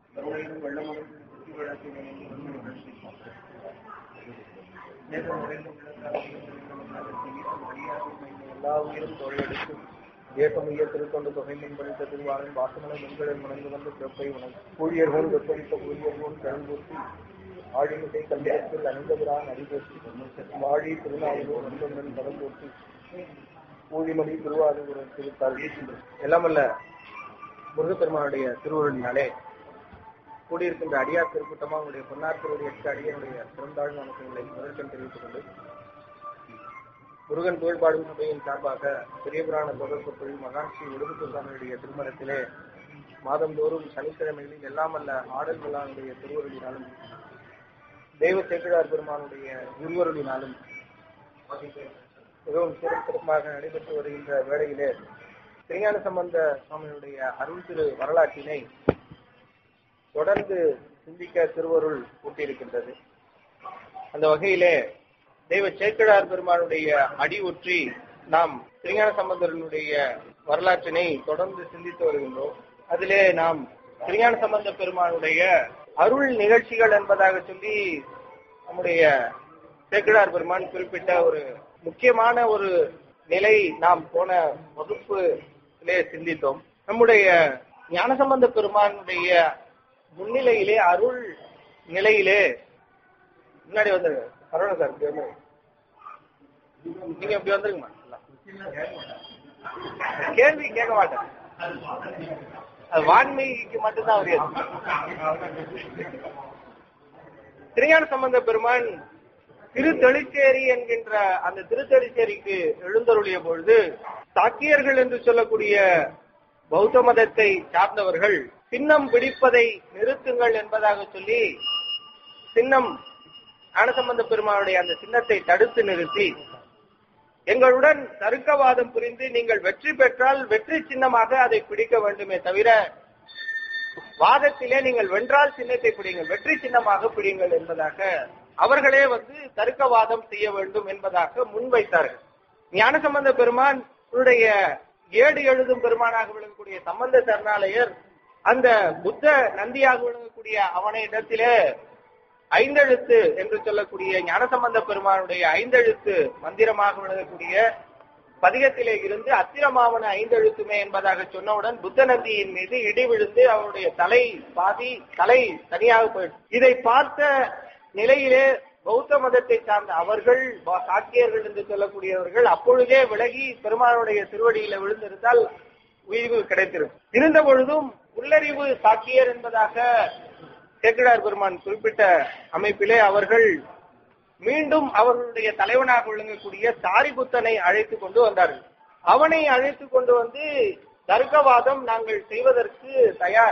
கருணையும் வெள்ளமும் புத்தி வழக்கினையும் வந்து நிகழ்ச்சிப்போம் நேரம் நிறைந்த எல்லா உயிரும் தோழெடுத்து தேசமைய திருத்தொண்டு தொகை முன்பளித்த திருவாரன் வாசமலை மென்களில் முனைந்து வந்து பிறப்பை உணவு ஊழியர்கள் வெப்பளித்த ஊழியர்கள் கரும்பூசி ஆழிமிசை கல்யாணத்தில் அணிந்தவரான் அடிபோசி வாழி திருநாவலூர் ஒன்றொன்றன் பதம் போற்றி ஊழிமணி திருவாரூர் திருத்தாள் எல்லாமல்ல முருகப்பெருமானுடைய திருவுருளினாலே கூடியிருக்கின்ற அடியார் திருக்கூட்டமா உங்களுடைய பொன்னார் திருவுடைய அடியனுடைய பிறந்தாள் வணக்கங்களை முதற்கண் தெரிவித்துக் கொண்டு முருகன் புகழ்பாடும் சபையின் சார்பாக பெரிய புராண தொடர் சொற்பொழில் மகான் ஸ்ரீ உடுகுத்துசாமியுடைய திருமணத்திலே மாதந்தோறும் சனிக்கிழமைகளில் எல்லாமல்ல ஆடல் விழாவுடைய திருவருளினாலும் தெய்வ சேக்கிழார் பெருமானுடைய இருவருளினாலும் மிகவும் சிறப்பாக நடைபெற்று வருகின்ற வேளையிலே திருஞான சம்பந்த சுவாமியுடைய அருள் திரு வரலாற்றினை தொடர்ந்து சிந்திக்க திருவருள் கூட்டியிருக்கின்றது அந்த வகையிலே தெய்வ சேக்கிழார் பெருமானுடைய அடி ஒற்றி நாம் திருஞான சம்பந்தனுடைய வரலாற்றினை தொடர்ந்து சிந்தித்து வருகின்றோம் அதிலே நாம் திருஞான சம்பந்த பெருமானுடைய அருள் நிகழ்ச்சிகள் என்பதாக சொல்லி நம்முடைய சேக்கிழார் பெருமான் குறிப்பிட்ட ஒரு முக்கியமான ஒரு நிலை நாம் போன வகுப்பிலே சிந்தித்தோம் நம்முடைய ஞானசம்பந்த பெருமானுடைய முன்னிலையிலே அருள் நிலையிலே முன்னாடி வந்துருங்க சரவண சார் இப்படி வந்துருங்க நீங்க இப்படி வந்துருங்கம்மா கேள்வி கேட்க மாட்டேன் அது வான்மீகிக்கு மட்டும்தான் உரியது திருஞான சம்பந்த பெருமான் திருத்தெளிச்சேரி என்கின்ற அந்த திருத்தெளிச்சேரிக்கு எழுந்தருளிய பொழுது சாக்கியர்கள் என்று சொல்லக்கூடிய பௌத்த மதத்தை சார்ந்தவர்கள் சின்னம் பிடிப்பதை நிறுத்துங்கள் என்பதாக சொல்லி சின்னம் ஞானசம்பந்த பெருமானுடைய அந்த சின்னத்தை தடுத்து நிறுத்தி எங்களுடன் தருக்கவாதம் புரிந்து நீங்கள் வெற்றி பெற்றால் வெற்றி சின்னமாக அதை பிடிக்க வேண்டுமே தவிர வாதத்திலே நீங்கள் வென்றால் சின்னத்தை பிடிங்கள் வெற்றி சின்னமாக பிடிங்கள் என்பதாக அவர்களே வந்து தருக்கவாதம் செய்ய வேண்டும் என்பதாக முன்வைத்தார்கள் ஞானசம்பந்த பெருமான் ஏடு எழுதும் பெருமானாக விளங்கக்கூடிய சம்பந்த சரணாலயர் அந்த புத்த நந்தியாக விளங்கக்கூடிய அவனை இடத்திலே ஐந்தெழுத்து என்று சொல்லக்கூடிய ஞானசம்பந்த பெருமானுடைய ஐந்தெழுத்து மந்திரமாக விளங்கக்கூடிய பதிகத்திலே இருந்து அத்திரமாவன ஐந்தெழுத்துமே என்பதாக சொன்னவுடன் புத்த நந்தியின் மீது இடி விழுந்து அவருடைய தலை பாதி தலை தனியாக போயிடும் இதை பார்த்த நிலையிலே பௌத்த மதத்தை சார்ந்த அவர்கள் சாக்கியர்கள் என்று சொல்லக்கூடியவர்கள் அப்பொழுதே விலகி பெருமானுடைய திருவடியில விழுந்திருந்தால் உயிர்வு கிடைத்திருக்கும் இருந்த பொழுதும் உள்ளறிவு சாக்கியர் என்பதாக சேக்கிடார் பெருமான் குறிப்பிட்ட அமைப்பிலே அவர்கள் மீண்டும் அவர்களுடைய தலைவனாக விளங்கக்கூடிய சாரிபுத்தனை அழைத்து கொண்டு வந்தார்கள் அவனை அழைத்து கொண்டு வந்து தர்க்கவாதம் நாங்கள் செய்வதற்கு தயார்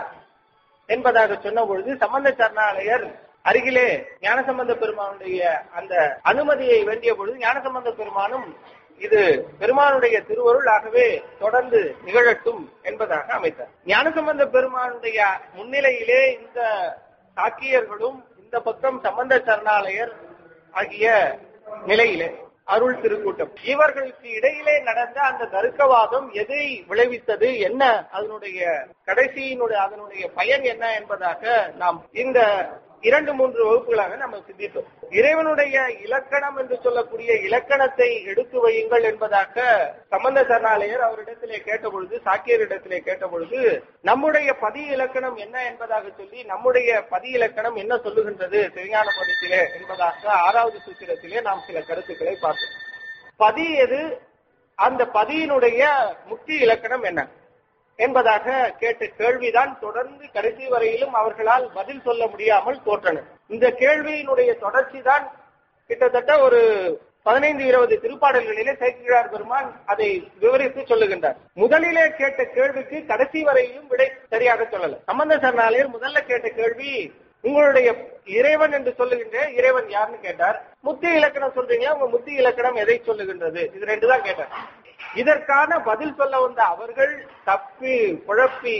என்பதாக சொன்ன பொழுது சம்பந்த சரணாலயர் அருகிலே ஞானசம்பந்த பெருமானுடைய அந்த அனுமதியை வேண்டிய பொழுது ஞானசம்பந்த பெருமானும் இது பெருமானுடைய திருவருள் ஆகவே தொடர்ந்து நிகழட்டும் என்பதாக அமைத்தார் ஞானசம்பந்த பெருமானுடைய முன்னிலையிலே இந்த சாக்கியர்களும் இந்த பக்கம் சம்பந்த சரணாலயர் ஆகிய நிலையிலே அருள் திருக்கூட்டம் இவர்களுக்கு இடையிலே நடந்த அந்த தருக்கவாதம் எதை விளைவித்தது என்ன அதனுடைய கடைசியினுடைய அதனுடைய பயன் என்ன என்பதாக நாம் இந்த இரண்டு மூன்று வகுப்புகளாக நம்ம சிந்தித்தோம் இறைவனுடைய இலக்கணம் என்று சொல்லக்கூடிய இலக்கணத்தை எடுத்து வையுங்கள் என்பதாக சம்பந்த சரணாலயர் அவரிடத்திலே கேட்ட பொழுது சாக்கியரிடத்திலே கேட்ட பொழுது நம்முடைய பதி இலக்கணம் என்ன என்பதாக சொல்லி நம்முடைய பதி இலக்கணம் என்ன சொல்லுகின்றது திருஞான பதத்திலே என்பதாக ஆறாவது சூத்திரத்திலே நாம் சில கருத்துக்களை பார்த்தோம் பதி எது அந்த பதியினுடைய முக்கிய இலக்கணம் என்ன என்பதாக கேட்ட கேள்விதான் தொடர்ந்து கடைசி வரையிலும் அவர்களால் பதில் சொல்ல முடியாமல் தோற்றன இந்த கேள்வியினுடைய தொடர்ச்சி தான் கிட்டத்தட்ட ஒரு பதினைந்து இருபது திருப்பாடல்களிலே சேக்கிழார் பெருமான் அதை விவரித்து சொல்லுகின்றார் முதலிலே கேட்ட கேள்விக்கு கடைசி வரையிலும் விடை சரியாக சொல்லல சம்பந்த சரணாலயர் முதல்ல கேட்ட கேள்வி உங்களுடைய இறைவன் என்று சொல்லுகின்ற இறைவன் யாருன்னு கேட்டார் முத்தி இலக்கணம் சொல்றீங்க உங்க முத்தி இலக்கணம் எதை சொல்லுகின்றது இது ரெண்டு தான் கேட்டார் இதற்கான பதில் சொல்ல வந்த அவர்கள் தப்பி குழப்பி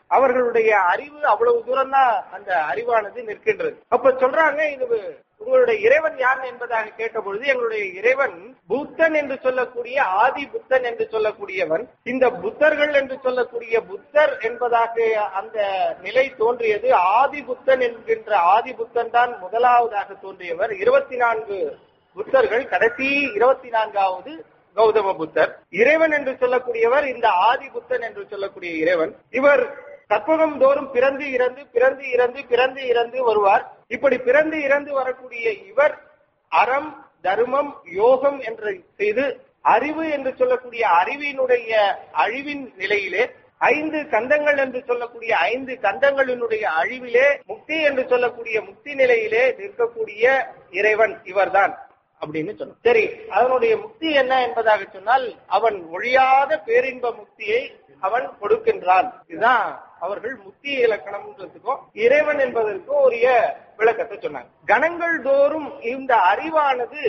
அவர்களுடைய அறிவு அவ்வளவு தூரம் தான் அந்த அறிவானது நிற்கின்றது அப்ப சொல்றாங்க இது உங்களுடைய இறைவன் யார் என்பதாக கேட்ட பொழுது எங்களுடைய இறைவன் புத்தன் என்று சொல்லக்கூடிய ஆதி புத்தன் என்று சொல்லக்கூடியவன் இந்த புத்தர்கள் என்று சொல்லக்கூடிய புத்தர் என்பதாக அந்த நிலை தோன்றியது ஆதி புத்தன் என்கின்ற ஆதி புத்தன் தான் முதலாவதாக தோன்றியவர் இருபத்தி நான்கு புத்தர்கள் கடைசி இருபத்தி நான்காவது கௌதம புத்தர் இறைவன் என்று சொல்லக்கூடியவர் இந்த ஆதி புத்தன் என்று சொல்லக்கூடிய இறைவன் இவர் கற்பகம் தோறும் பிறந்து இறந்து பிறந்து இறந்து பிறந்து இறந்து வருவார் இப்படி பிறந்து இறந்து வரக்கூடிய இவர் அறம் தர்மம் யோகம் என்று செய்து அறிவு என்று சொல்லக்கூடிய அறிவினுடைய அழிவின் நிலையிலே ஐந்து கந்தங்கள் என்று சொல்லக்கூடிய ஐந்து கந்தங்களினுடைய அழிவிலே முக்தி என்று சொல்லக்கூடிய முக்தி நிலையிலே நிற்கக்கூடிய இறைவன் இவர்தான் அப்படின்னு சொன்னான் சரி அதனுடைய முக்தி என்ன என்பதாக சொன்னால் அவன் ஒழியாத பேரின்ப முக்தியை அவன் கொடுக்கின்றான் இதுதான் அவர்கள் முக்தி இலக்கணம்ன்றதுக்கும் இறைவன் என்பதற்கும் உரிய விளக்கத்தை சொன்னாங்க கணங்கள் தோறும் இந்த அறிவானது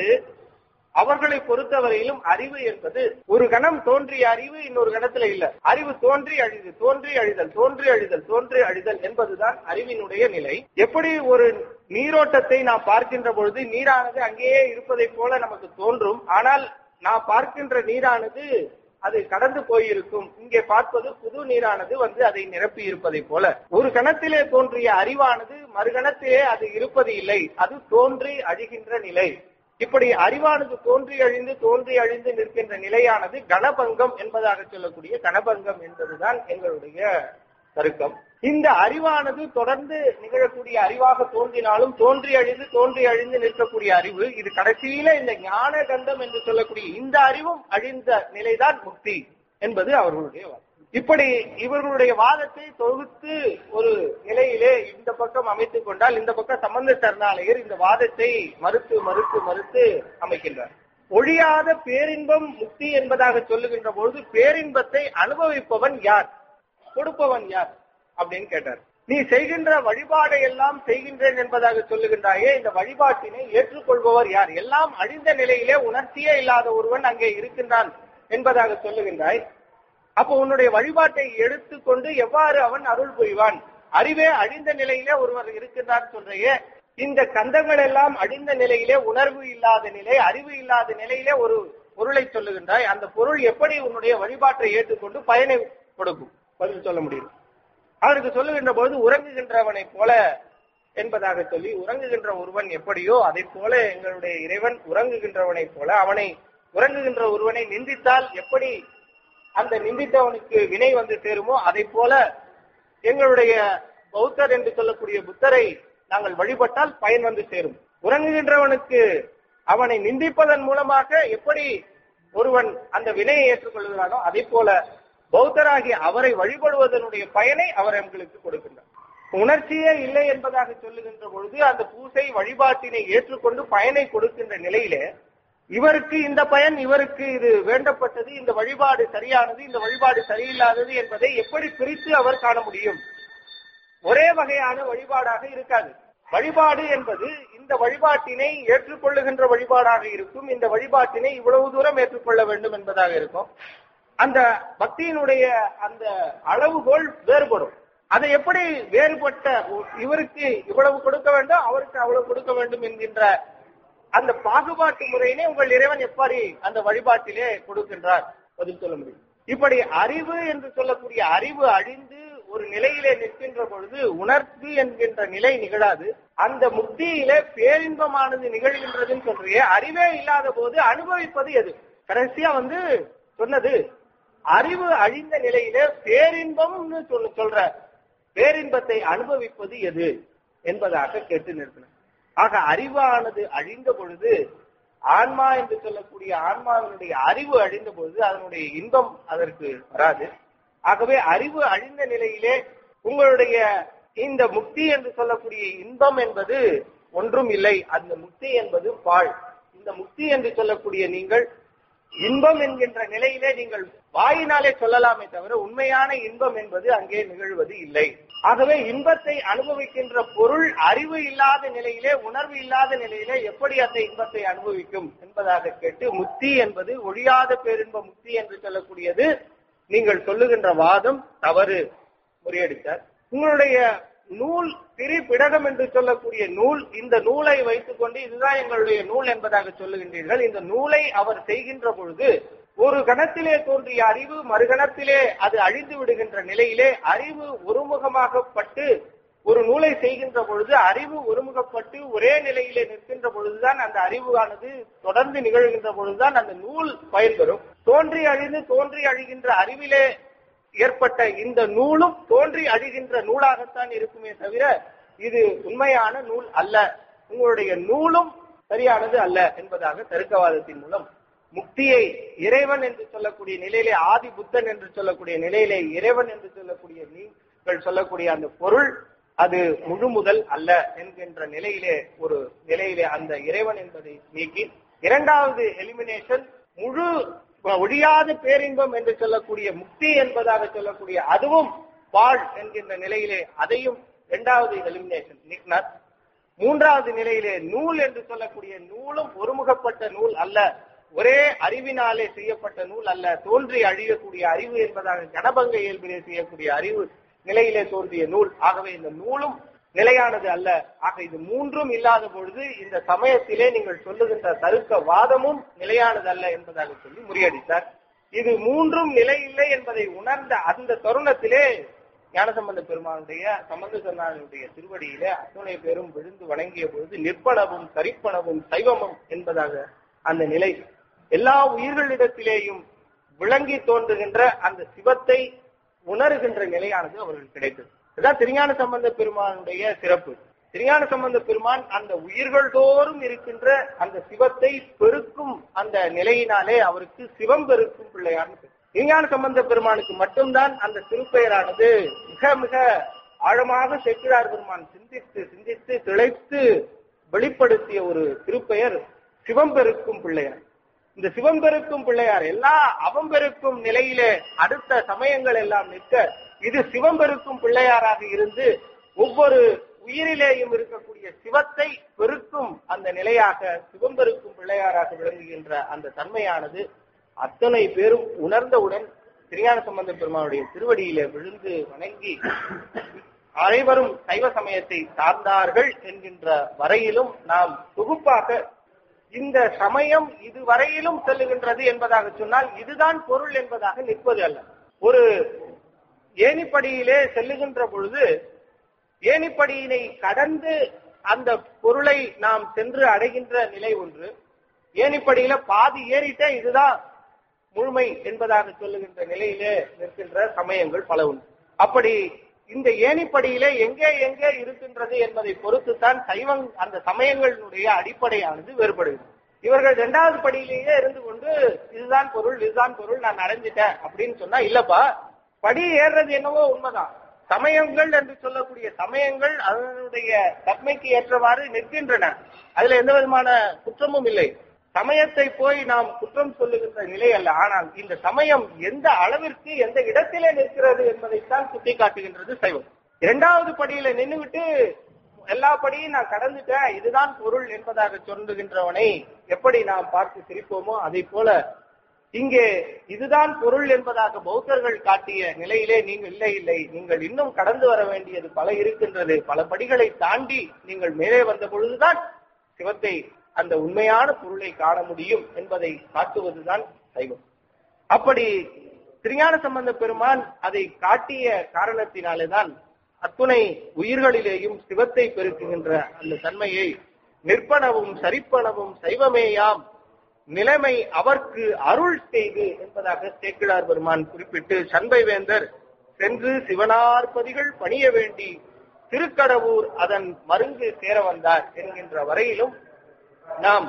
அவர்களை பொறுத்தவரையிலும் அறிவு என்பது ஒரு கணம் தோன்றிய அறிவு இன்னொரு கணத்துல இல்ல அறிவு தோன்றி அழிது தோன்றி அழிதல் தோன்றி அழிதல் தோன்றி அழிதல் என்பதுதான் அறிவினுடைய நிலை எப்படி ஒரு நீரோட்டத்தை நாம் பார்க்கின்ற பொழுது நீரானது அங்கேயே இருப்பதை போல நமக்கு தோன்றும் ஆனால் நாம் பார்க்கின்ற நீரானது அது கடந்து போயிருக்கும் இங்கே பார்ப்பது புது நீரானது வந்து அதை நிரப்பி இருப்பதை போல ஒரு கணத்திலே தோன்றிய அறிவானது மறுகணத்திலே அது இருப்பது இல்லை அது தோன்றி அழிகின்ற நிலை இப்படி அறிவானது தோன்றி அழிந்து தோன்றி அழிந்து நிற்கின்ற நிலையானது கணபங்கம் என்பதாக சொல்லக்கூடிய கணபங்கம் என்பதுதான் எங்களுடைய தருக்கம் இந்த அறிவானது தொடர்ந்து நிகழக்கூடிய அறிவாக தோன்றினாலும் தோன்றி அழிந்து தோன்றி அழிந்து நிற்கக்கூடிய அறிவு இது கடைசியில இந்த ஞான கண்டம் என்று சொல்லக்கூடிய இந்த அறிவும் அழிந்த நிலைதான் முக்தி என்பது அவர்களுடைய வாதம் இப்படி இவர்களுடைய வாதத்தை தொகுத்து ஒரு நிலையிலே இந்த பக்கம் அமைத்துக் கொண்டால் இந்த பக்கம் சம்பந்த சரணாலயர் இந்த வாதத்தை மறுத்து மறுத்து மறுத்து அமைக்கின்றார் ஒழியாத பேரின்பம் முக்தி என்பதாக சொல்லுகின்ற பொழுது பேரின்பத்தை அனுபவிப்பவன் யார் கொடுப்பவன் யார் அப்படின்னு கேட்டார் நீ செய்கின்ற வழிபாடை எல்லாம் செய்கின்றேன் என்பதாக சொல்லுகின்றாயே இந்த வழிபாட்டினை ஏற்றுக்கொள்பவர் யார் எல்லாம் அழிந்த நிலையிலே உணர்ச்சியே இல்லாத ஒருவன் அங்கே இருக்கின்றான் என்பதாக சொல்லுகின்றாய் அப்போ உன்னுடைய வழிபாட்டை எடுத்துக்கொண்டு எவ்வாறு அவன் அருள் புரிவான் அறிவே அழிந்த நிலையிலே ஒருவர் இருக்கின்றார் சொல்றையே இந்த கந்தங்கள் எல்லாம் அழிந்த நிலையிலே உணர்வு இல்லாத நிலை அறிவு இல்லாத நிலையிலே ஒரு பொருளை சொல்லுகின்றாய் அந்த பொருள் எப்படி உன்னுடைய வழிபாட்டை ஏற்றுக்கொண்டு பயனை கொடுக்கும் பதில் சொல்ல முடியும் அவருக்கு சொல்லுகின்ற பொழுது உறங்குகின்றவனை போல என்பதாக சொல்லி உறங்குகின்ற ஒருவன் எப்படியோ அதை போல எங்களுடைய இறைவன் உறங்குகின்றவனை போல அவனை உறங்குகின்ற ஒருவனை நிந்தித்தால் எப்படி அந்த நிந்தித்தவனுக்கு வினை வந்து சேருமோ அதை போல எங்களுடைய பௌத்தர் என்று சொல்லக்கூடிய புத்தரை நாங்கள் வழிபட்டால் பயன் வந்து சேரும் உறங்குகின்றவனுக்கு அவனை நிந்திப்பதன் மூலமாக எப்படி ஒருவன் அந்த வினையை ஏற்றுக்கொள்கிறானோ அதை போல பௌத்தராகி அவரை வழிபடுவதனுடைய பயனை அவர் எங்களுக்கு கொடுக்கின்றார் உணர்ச்சியே இல்லை என்பதாக சொல்லுகின்ற பொழுது அந்த பூசை வழிபாட்டினை ஏற்றுக்கொண்டு பயனை கொடுக்கின்ற நிலையிலே இவருக்கு இந்த பயன் இவருக்கு இது வேண்டப்பட்டது இந்த வழிபாடு சரியானது இந்த வழிபாடு சரியில்லாதது என்பதை எப்படி பிரித்து அவர் காண முடியும் ஒரே வகையான வழிபாடாக இருக்காது வழிபாடு என்பது இந்த வழிபாட்டினை ஏற்றுக்கொள்ளுகின்ற வழிபாடாக இருக்கும் இந்த வழிபாட்டினை இவ்வளவு தூரம் ஏற்றுக்கொள்ள வேண்டும் என்பதாக இருக்கும் அந்த பக்தியினுடைய அந்த அளவுகோல் வேறுபடும் அதை எப்படி வேறுபட்ட இவருக்கு இவ்வளவு கொடுக்க வேண்டும் அவருக்கு அவ்வளவு கொடுக்க வேண்டும் என்கின்ற அந்த பாகுபாட்டு முறையினை உங்கள் இறைவன் எப்படி அந்த வழிபாட்டிலே கொடுக்கின்றார் பதில் சொல்ல முடியும் இப்படி அறிவு என்று சொல்லக்கூடிய அறிவு அழிந்து ஒரு நிலையிலே நிற்கின்ற பொழுது உணர்வு என்கின்ற நிலை நிகழாது அந்த முக்தியிலே பேரின்பமானது நிகழ்கின்றதுன்னு சொல்றியே அறிவே இல்லாத போது அனுபவிப்பது எது கடைசியா வந்து சொன்னது அறிவு அழிந்த நிலையிலே பேரின்பம்னு சொல்ல சொல்ற பேரின்பத்தை அனுபவிப்பது எது என்பதாக கேட்டு நிறுத்தின ஆக அறிவானது அழிந்த பொழுது ஆன்மா என்று சொல்லக்கூடிய ஆன்மாவினுடைய அறிவு அழிந்த பொழுது அதனுடைய இன்பம் அதற்கு வராது ஆகவே அறிவு அழிந்த நிலையிலே உங்களுடைய இந்த முக்தி என்று சொல்லக்கூடிய இன்பம் என்பது ஒன்றும் இல்லை அந்த முக்தி என்பது பாழ் இந்த முக்தி என்று சொல்லக்கூடிய நீங்கள் இன்பம் என்கின்ற நிலையிலே நீங்கள் வாயினாலே சொல்லலாமே தவிர உண்மையான இன்பம் என்பது அங்கே நிகழ்வது இல்லை ஆகவே இன்பத்தை அனுபவிக்கின்ற பொருள் அறிவு இல்லாத நிலையிலே உணர்வு இல்லாத நிலையிலே எப்படி அந்த இன்பத்தை அனுபவிக்கும் என்பதாக கேட்டு முக்தி என்பது ஒழியாத பேரின்ப முக்தி என்று சொல்லக்கூடியது நீங்கள் சொல்லுகின்ற வாதம் தவறு முறியடித்தார் உங்களுடைய நூல் திரிபிடகம் என்று சொல்லக்கூடிய நூல் இந்த நூலை வைத்துக் கொண்டு இதுதான் எங்களுடைய நூல் என்பதாக சொல்லுகின்றீர்கள் இந்த நூலை அவர் செய்கின்ற பொழுது ஒரு கணத்திலே தோன்றிய அறிவு மறுகணத்திலே அது அழிந்து விடுகின்ற நிலையிலே அறிவு ஒருமுகமாகப்பட்டு ஒரு நூலை செய்கின்ற பொழுது அறிவு ஒருமுகப்பட்டு ஒரே நிலையிலே நிற்கின்ற பொழுதுதான் அந்த அறிவானது தொடர்ந்து நிகழ்கின்ற பொழுதுதான் அந்த நூல் பயன்பெறும் தோன்றி அழிந்து தோன்றி அழிகின்ற அறிவிலே ஏற்பட்ட இந்த நூலும் தோன்றி அழிகின்ற நூலாகத்தான் இருக்குமே தவிர இது உண்மையான நூல் அல்ல உங்களுடைய நூலும் சரியானது அல்ல என்பதாக தருக்கவாதத்தின் மூலம் முக்தியை இறைவன் என்று சொல்லக்கூடிய நிலையிலே ஆதி புத்தன் என்று சொல்லக்கூடிய நிலையிலே இறைவன் என்று சொல்லக்கூடிய நீங்கள் சொல்லக்கூடிய அந்த பொருள் அது முழு முதல் அல்ல என்கின்ற நிலையிலே ஒரு நிலையிலே அந்த இறைவன் என்பதை நீக்கி இரண்டாவது எலிமினேஷன் முழு ஒழியாத பேரின்பம் என்று சொல்லக்கூடிய முக்தி என்பதாக சொல்லக்கூடிய அதுவும் வாழ் என்கின்ற நிலையிலே அதையும் இரண்டாவது எலிமினேஷன் நீக்கினார் மூன்றாவது நிலையிலே நூல் என்று சொல்லக்கூடிய நூலும் ஒருமுகப்பட்ட நூல் அல்ல ஒரே அறிவினாலே செய்யப்பட்ட நூல் அல்ல தோன்றி அழியக்கூடிய அறிவு என்பதாக கனபங்க இயல்பிலே செய்யக்கூடிய அறிவு நிலையிலே தோன்றிய நூல் ஆகவே இந்த நூலும் நிலையானது அல்ல ஆக இது மூன்றும் இல்லாத பொழுது இந்த சமயத்திலே நீங்கள் சொல்லுகின்ற தருக்க வாதமும் நிலையானது அல்ல என்பதாக சொல்லி முறியடித்தார் இது மூன்றும் நிலையில்லை என்பதை உணர்ந்த அந்த தருணத்திலே ஞானசம்பந்த பெருமானுடைய சம்பந்த சொன்னாருடைய திருவடியிலே அத்துணை பேரும் விழுந்து வணங்கிய பொழுது நிற்பனவும் சரிப்பனவும் சைவமும் என்பதாக அந்த நிலை எல்லா உயிர்களிடத்திலேயும் விளங்கி தோன்றுகின்ற அந்த சிவத்தை உணர்கின்ற நிலையானது அவர்கள் கிடைத்தது இதுதான் திருஞான சம்பந்த பெருமானுடைய சிறப்பு திருஞான சம்பந்த பெருமான் அந்த உயிர்கள் தோறும் இருக்கின்ற அந்த சிவத்தை பெருக்கும் அந்த நிலையினாலே அவருக்கு சிவம் பெருக்கும் பிள்ளையார்னு பேர். திருஞான சம்பந்த பெருமானுக்கு மட்டும்தான் அந்த திருப்பெயரானது மிக மிக ஆழமாக செக்கிழார் பெருமான் சிந்தித்து சிந்தித்து திளைத்து வெளிப்படுத்திய ஒரு திருப்பெயர் சிவம் பெருக்கும் பிள்ளையார் இந்த சிவம் பெருக்கும் பிள்ளையார் எல்லா அவம் பெருக்கும் நிலையிலே அடுத்த சமயங்கள் எல்லாம் நிற்க இது சிவம் பெருக்கும் பிள்ளையாராக இருந்து ஒவ்வொரு உயிரிலேயும் இருக்கக்கூடிய சிவத்தை பெருக்கும் அந்த நிலையாக சிவம் பெருக்கும் பிள்ளையாராக விளங்குகின்ற அந்த தன்மையானது அத்தனை பேரும் உணர்ந்தவுடன் திருஞான சம்பந்த பெருமானுடைய திருவடியிலே விழுந்து வணங்கி அனைவரும் சைவ சமயத்தை சார்ந்தார்கள் என்கின்ற வரையிலும் நாம் தொகுப்பாக இந்த சமயம் இதுவரையிலும் செல்லுகின்றது என்பதாக சொன்னால் இதுதான் பொருள் என்பதாக நிற்பது அல்ல ஒரு ஏணிப்படியிலே செல்லுகின்ற பொழுது ஏணிப்படியினை கடந்து அந்த பொருளை நாம் சென்று அடைகின்ற நிலை ஒன்று ஏணிப்படியில பாதி ஏறிட்டே இதுதான் முழுமை என்பதாக சொல்லுகின்ற நிலையிலே நிற்கின்ற சமயங்கள் பல உண்டு அப்படி இந்த ஏணிப்படியிலே எங்கே எங்கே இருக்கின்றது என்பதை பொறுத்துத்தான் சைவம் அந்த சமயங்களினுடைய அடிப்படையானது வேறுபடுகிறது இவர்கள் இரண்டாவது படியிலேயே இருந்து கொண்டு இதுதான் பொருள் இதுதான் பொருள் நான் அடைஞ்சிட்டேன் அப்படின்னு சொன்னா இல்லப்பா படி ஏறுறது என்னவோ உண்மைதான் சமயங்கள் என்று சொல்லக்கூடிய சமயங்கள் அதனுடைய தன்மைக்கு ஏற்றவாறு நிற்கின்றன அதுல எந்த விதமான குற்றமும் இல்லை சமயத்தை போய் நாம் குற்றம் சொல்லுகின்ற நிலை அல்ல ஆனால் இந்த சமயம் எந்த அளவிற்கு எந்த இடத்திலே நிற்கிறது என்பதைத்தான் சுட்டி காட்டுகின்றது சைவம் இரண்டாவது படியில நின்றுவிட்டு எல்லா படியும் நான் கடந்துட்டேன் இதுதான் பொருள் என்பதாக சொல்லுகின்றவனை எப்படி நாம் பார்த்து சிரிப்போமோ அதை போல இங்கே இதுதான் பொருள் என்பதாக பௌத்தர்கள் காட்டிய நிலையிலே நீங்கள் இல்லை இல்லை நீங்கள் இன்னும் கடந்து வர வேண்டியது பல இருக்கின்றது பல படிகளை தாண்டி நீங்கள் மேலே வந்த பொழுதுதான் சிவத்தை அந்த உண்மையான பொருளை காண முடியும் என்பதை காட்டுவதுதான் சைவம் அப்படி திருஞான சம்பந்த பெருமான் அதை காட்டிய காரணத்தினாலேதான் அத்துணை உயிர்களிலேயும் சிவத்தை பெருக்குகின்ற அந்த தன்மையை நிற்பனவும் சரிப்பனவும் சைவமேயாம் நிலைமை அவர்க்கு அருள் செய்து என்பதாக சேக்கிழார் பெருமான் குறிப்பிட்டு சண்பை வேந்தர் சென்று சிவனார்பதிகள் பணிய வேண்டி திருக்கடவூர் அதன் மருங்கு சேர வந்தார் என்கின்ற வரையிலும் நாம்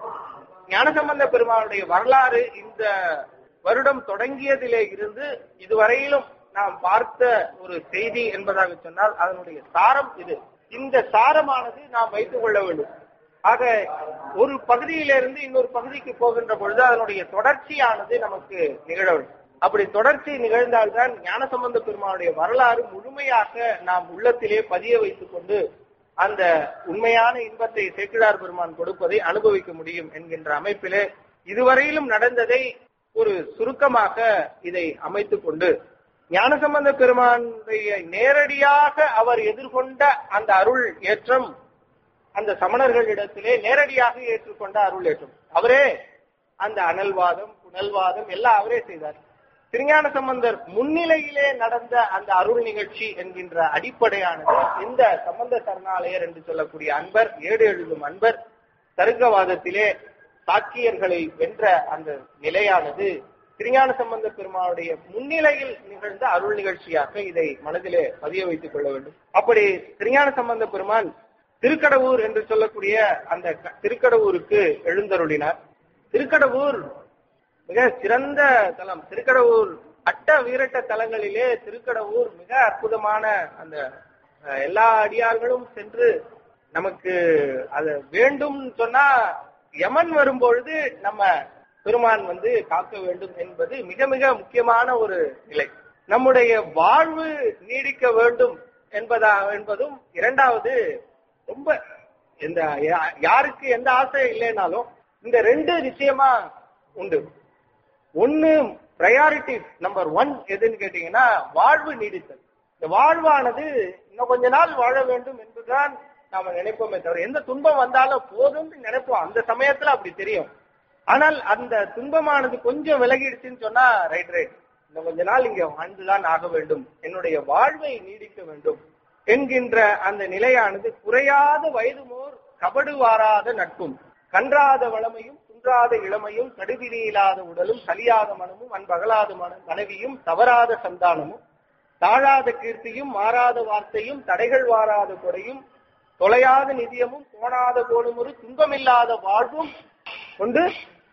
ஞானசம்பந்த பெருமானுடைய வரலாறு இந்த வருடம் தொடங்கியதிலே இருந்து இதுவரையிலும் நாம் பார்த்த ஒரு செய்தி என்பதாக சொன்னால் அதனுடைய சாரம் இது இந்த சாரமானது நாம் வைத்துக் கொள்ள வேண்டும் ஆக ஒரு பகுதியிலிருந்து இன்னொரு பகுதிக்கு போகின்ற பொழுது அதனுடைய தொடர்ச்சியானது நமக்கு நிகழ வேண்டும் அப்படி தொடர்ச்சி நிகழ்ந்தால்தான் ஞானசம்பந்த பெருமானுடைய வரலாறு முழுமையாக நாம் உள்ளத்திலே பதிய வைத்துக் கொண்டு அந்த உண்மையான இன்பத்தை சேக்கிழார் பெருமான் கொடுப்பதை அனுபவிக்க முடியும் என்கின்ற அமைப்பிலே இதுவரையிலும் நடந்ததை ஒரு சுருக்கமாக இதை அமைத்துக் கொண்டு ஞானசம்பந்த பெருமானுடைய நேரடியாக அவர் எதிர்கொண்ட அந்த அருள் ஏற்றம் அந்த சமணர்களிடத்திலே நேரடியாக ஏற்றுக்கொண்ட அருள் ஏற்றம் அவரே அந்த அனல்வாதம் புனல்வாதம் எல்லாம் அவரே செய்தார் திருஞான சம்பந்தர் முன்னிலையிலே நடந்த அந்த அருள் நிகழ்ச்சி என்கின்ற அடிப்படையானது இந்த சம்பந்த சரணாலயர் என்று சொல்லக்கூடிய அன்பர் ஏடு எழுதும் அன்பர் தருக்கவாதத்திலே சாக்கியர்களை வென்ற அந்த நிலையானது திருஞான சம்பந்த பெருமானுடைய முன்னிலையில் நிகழ்ந்த அருள் நிகழ்ச்சியாக இதை மனதிலே பதிய வைத்துக் கொள்ள வேண்டும் அப்படி திருஞான சம்பந்த பெருமான் திருக்கடவுர் என்று சொல்லக்கூடிய அந்த க- திருக்கடவுருக்கு எழுந்தருளினார் திருக்கடவுர் மிக சிறந்த தலம் திருக்கடவுர் அட்ட வீரட்ட தலங்களிலே திருக்கடவுர் மிக அற்புதமான அந்த அஹ், எல்லா அடியார்களும் சென்று நமக்கு அது வேண்டும் சொன்னா யமன் வரும்பொழுது நம்ம பெருமான் வந்து காக்க வேண்டும் என்பது மிக மிக முக்கியமான ஒரு நிலை நம்முடைய வாழ்வு நீடிக்க வேண்டும் என்பதா என்பதும் இரண்டாவது ரொம்ப எந்த யா- யாருக்கு எந்த ஆசை இல்லைனாலும் இந்த ரெண்டு நிச்சயமா உண்டு ஒன்னு ப்ரையாரிட்டி நம்பர் ஒன் எதுன்னு கேட்டீங்கன்னா வாழ்வு நீடித்தல் இந்த வாழ்வானது இன்னும் கொஞ்ச நாள் வாழ வேண்டும் என்பதுதான் நாம நினைப்போமே தவிர எந்த துன்பம் வந்தாலும் போதும்னு நினைப்போம் அந்த சமயத்துல அப்படி தெரியும் ஆனால் அந்த துன்பமானது கொஞ்சம் விலகிடுச்சுன்னு சொன்னா ரைட் ரைட் இன்னும் கொஞ்ச நாள் இங்க வாழ்ந்துதான் ஆக வேண்டும் என்னுடைய வாழ்வை நீடிக்க வேண்டும் என்கின்ற அந்த நிலையானது குறையாத வயதுமோர் கபடு வாராத நட்பும் கன்றாத வளமையும் குன்றாத இளமையும் கடுவிதி இல்லாத உடலும் கலியாத மனமும் அன்பகலாத மன மனைவியும் தவறாத சந்தானமும் தாழாத கீர்த்தியும் மாறாத வார்த்தையும் தடைகள் வாராத கொடையும் தொலையாத நிதியமும் கோணாத கோணுமுறு துன்பமில்லாத வாழ்வும் கொண்டு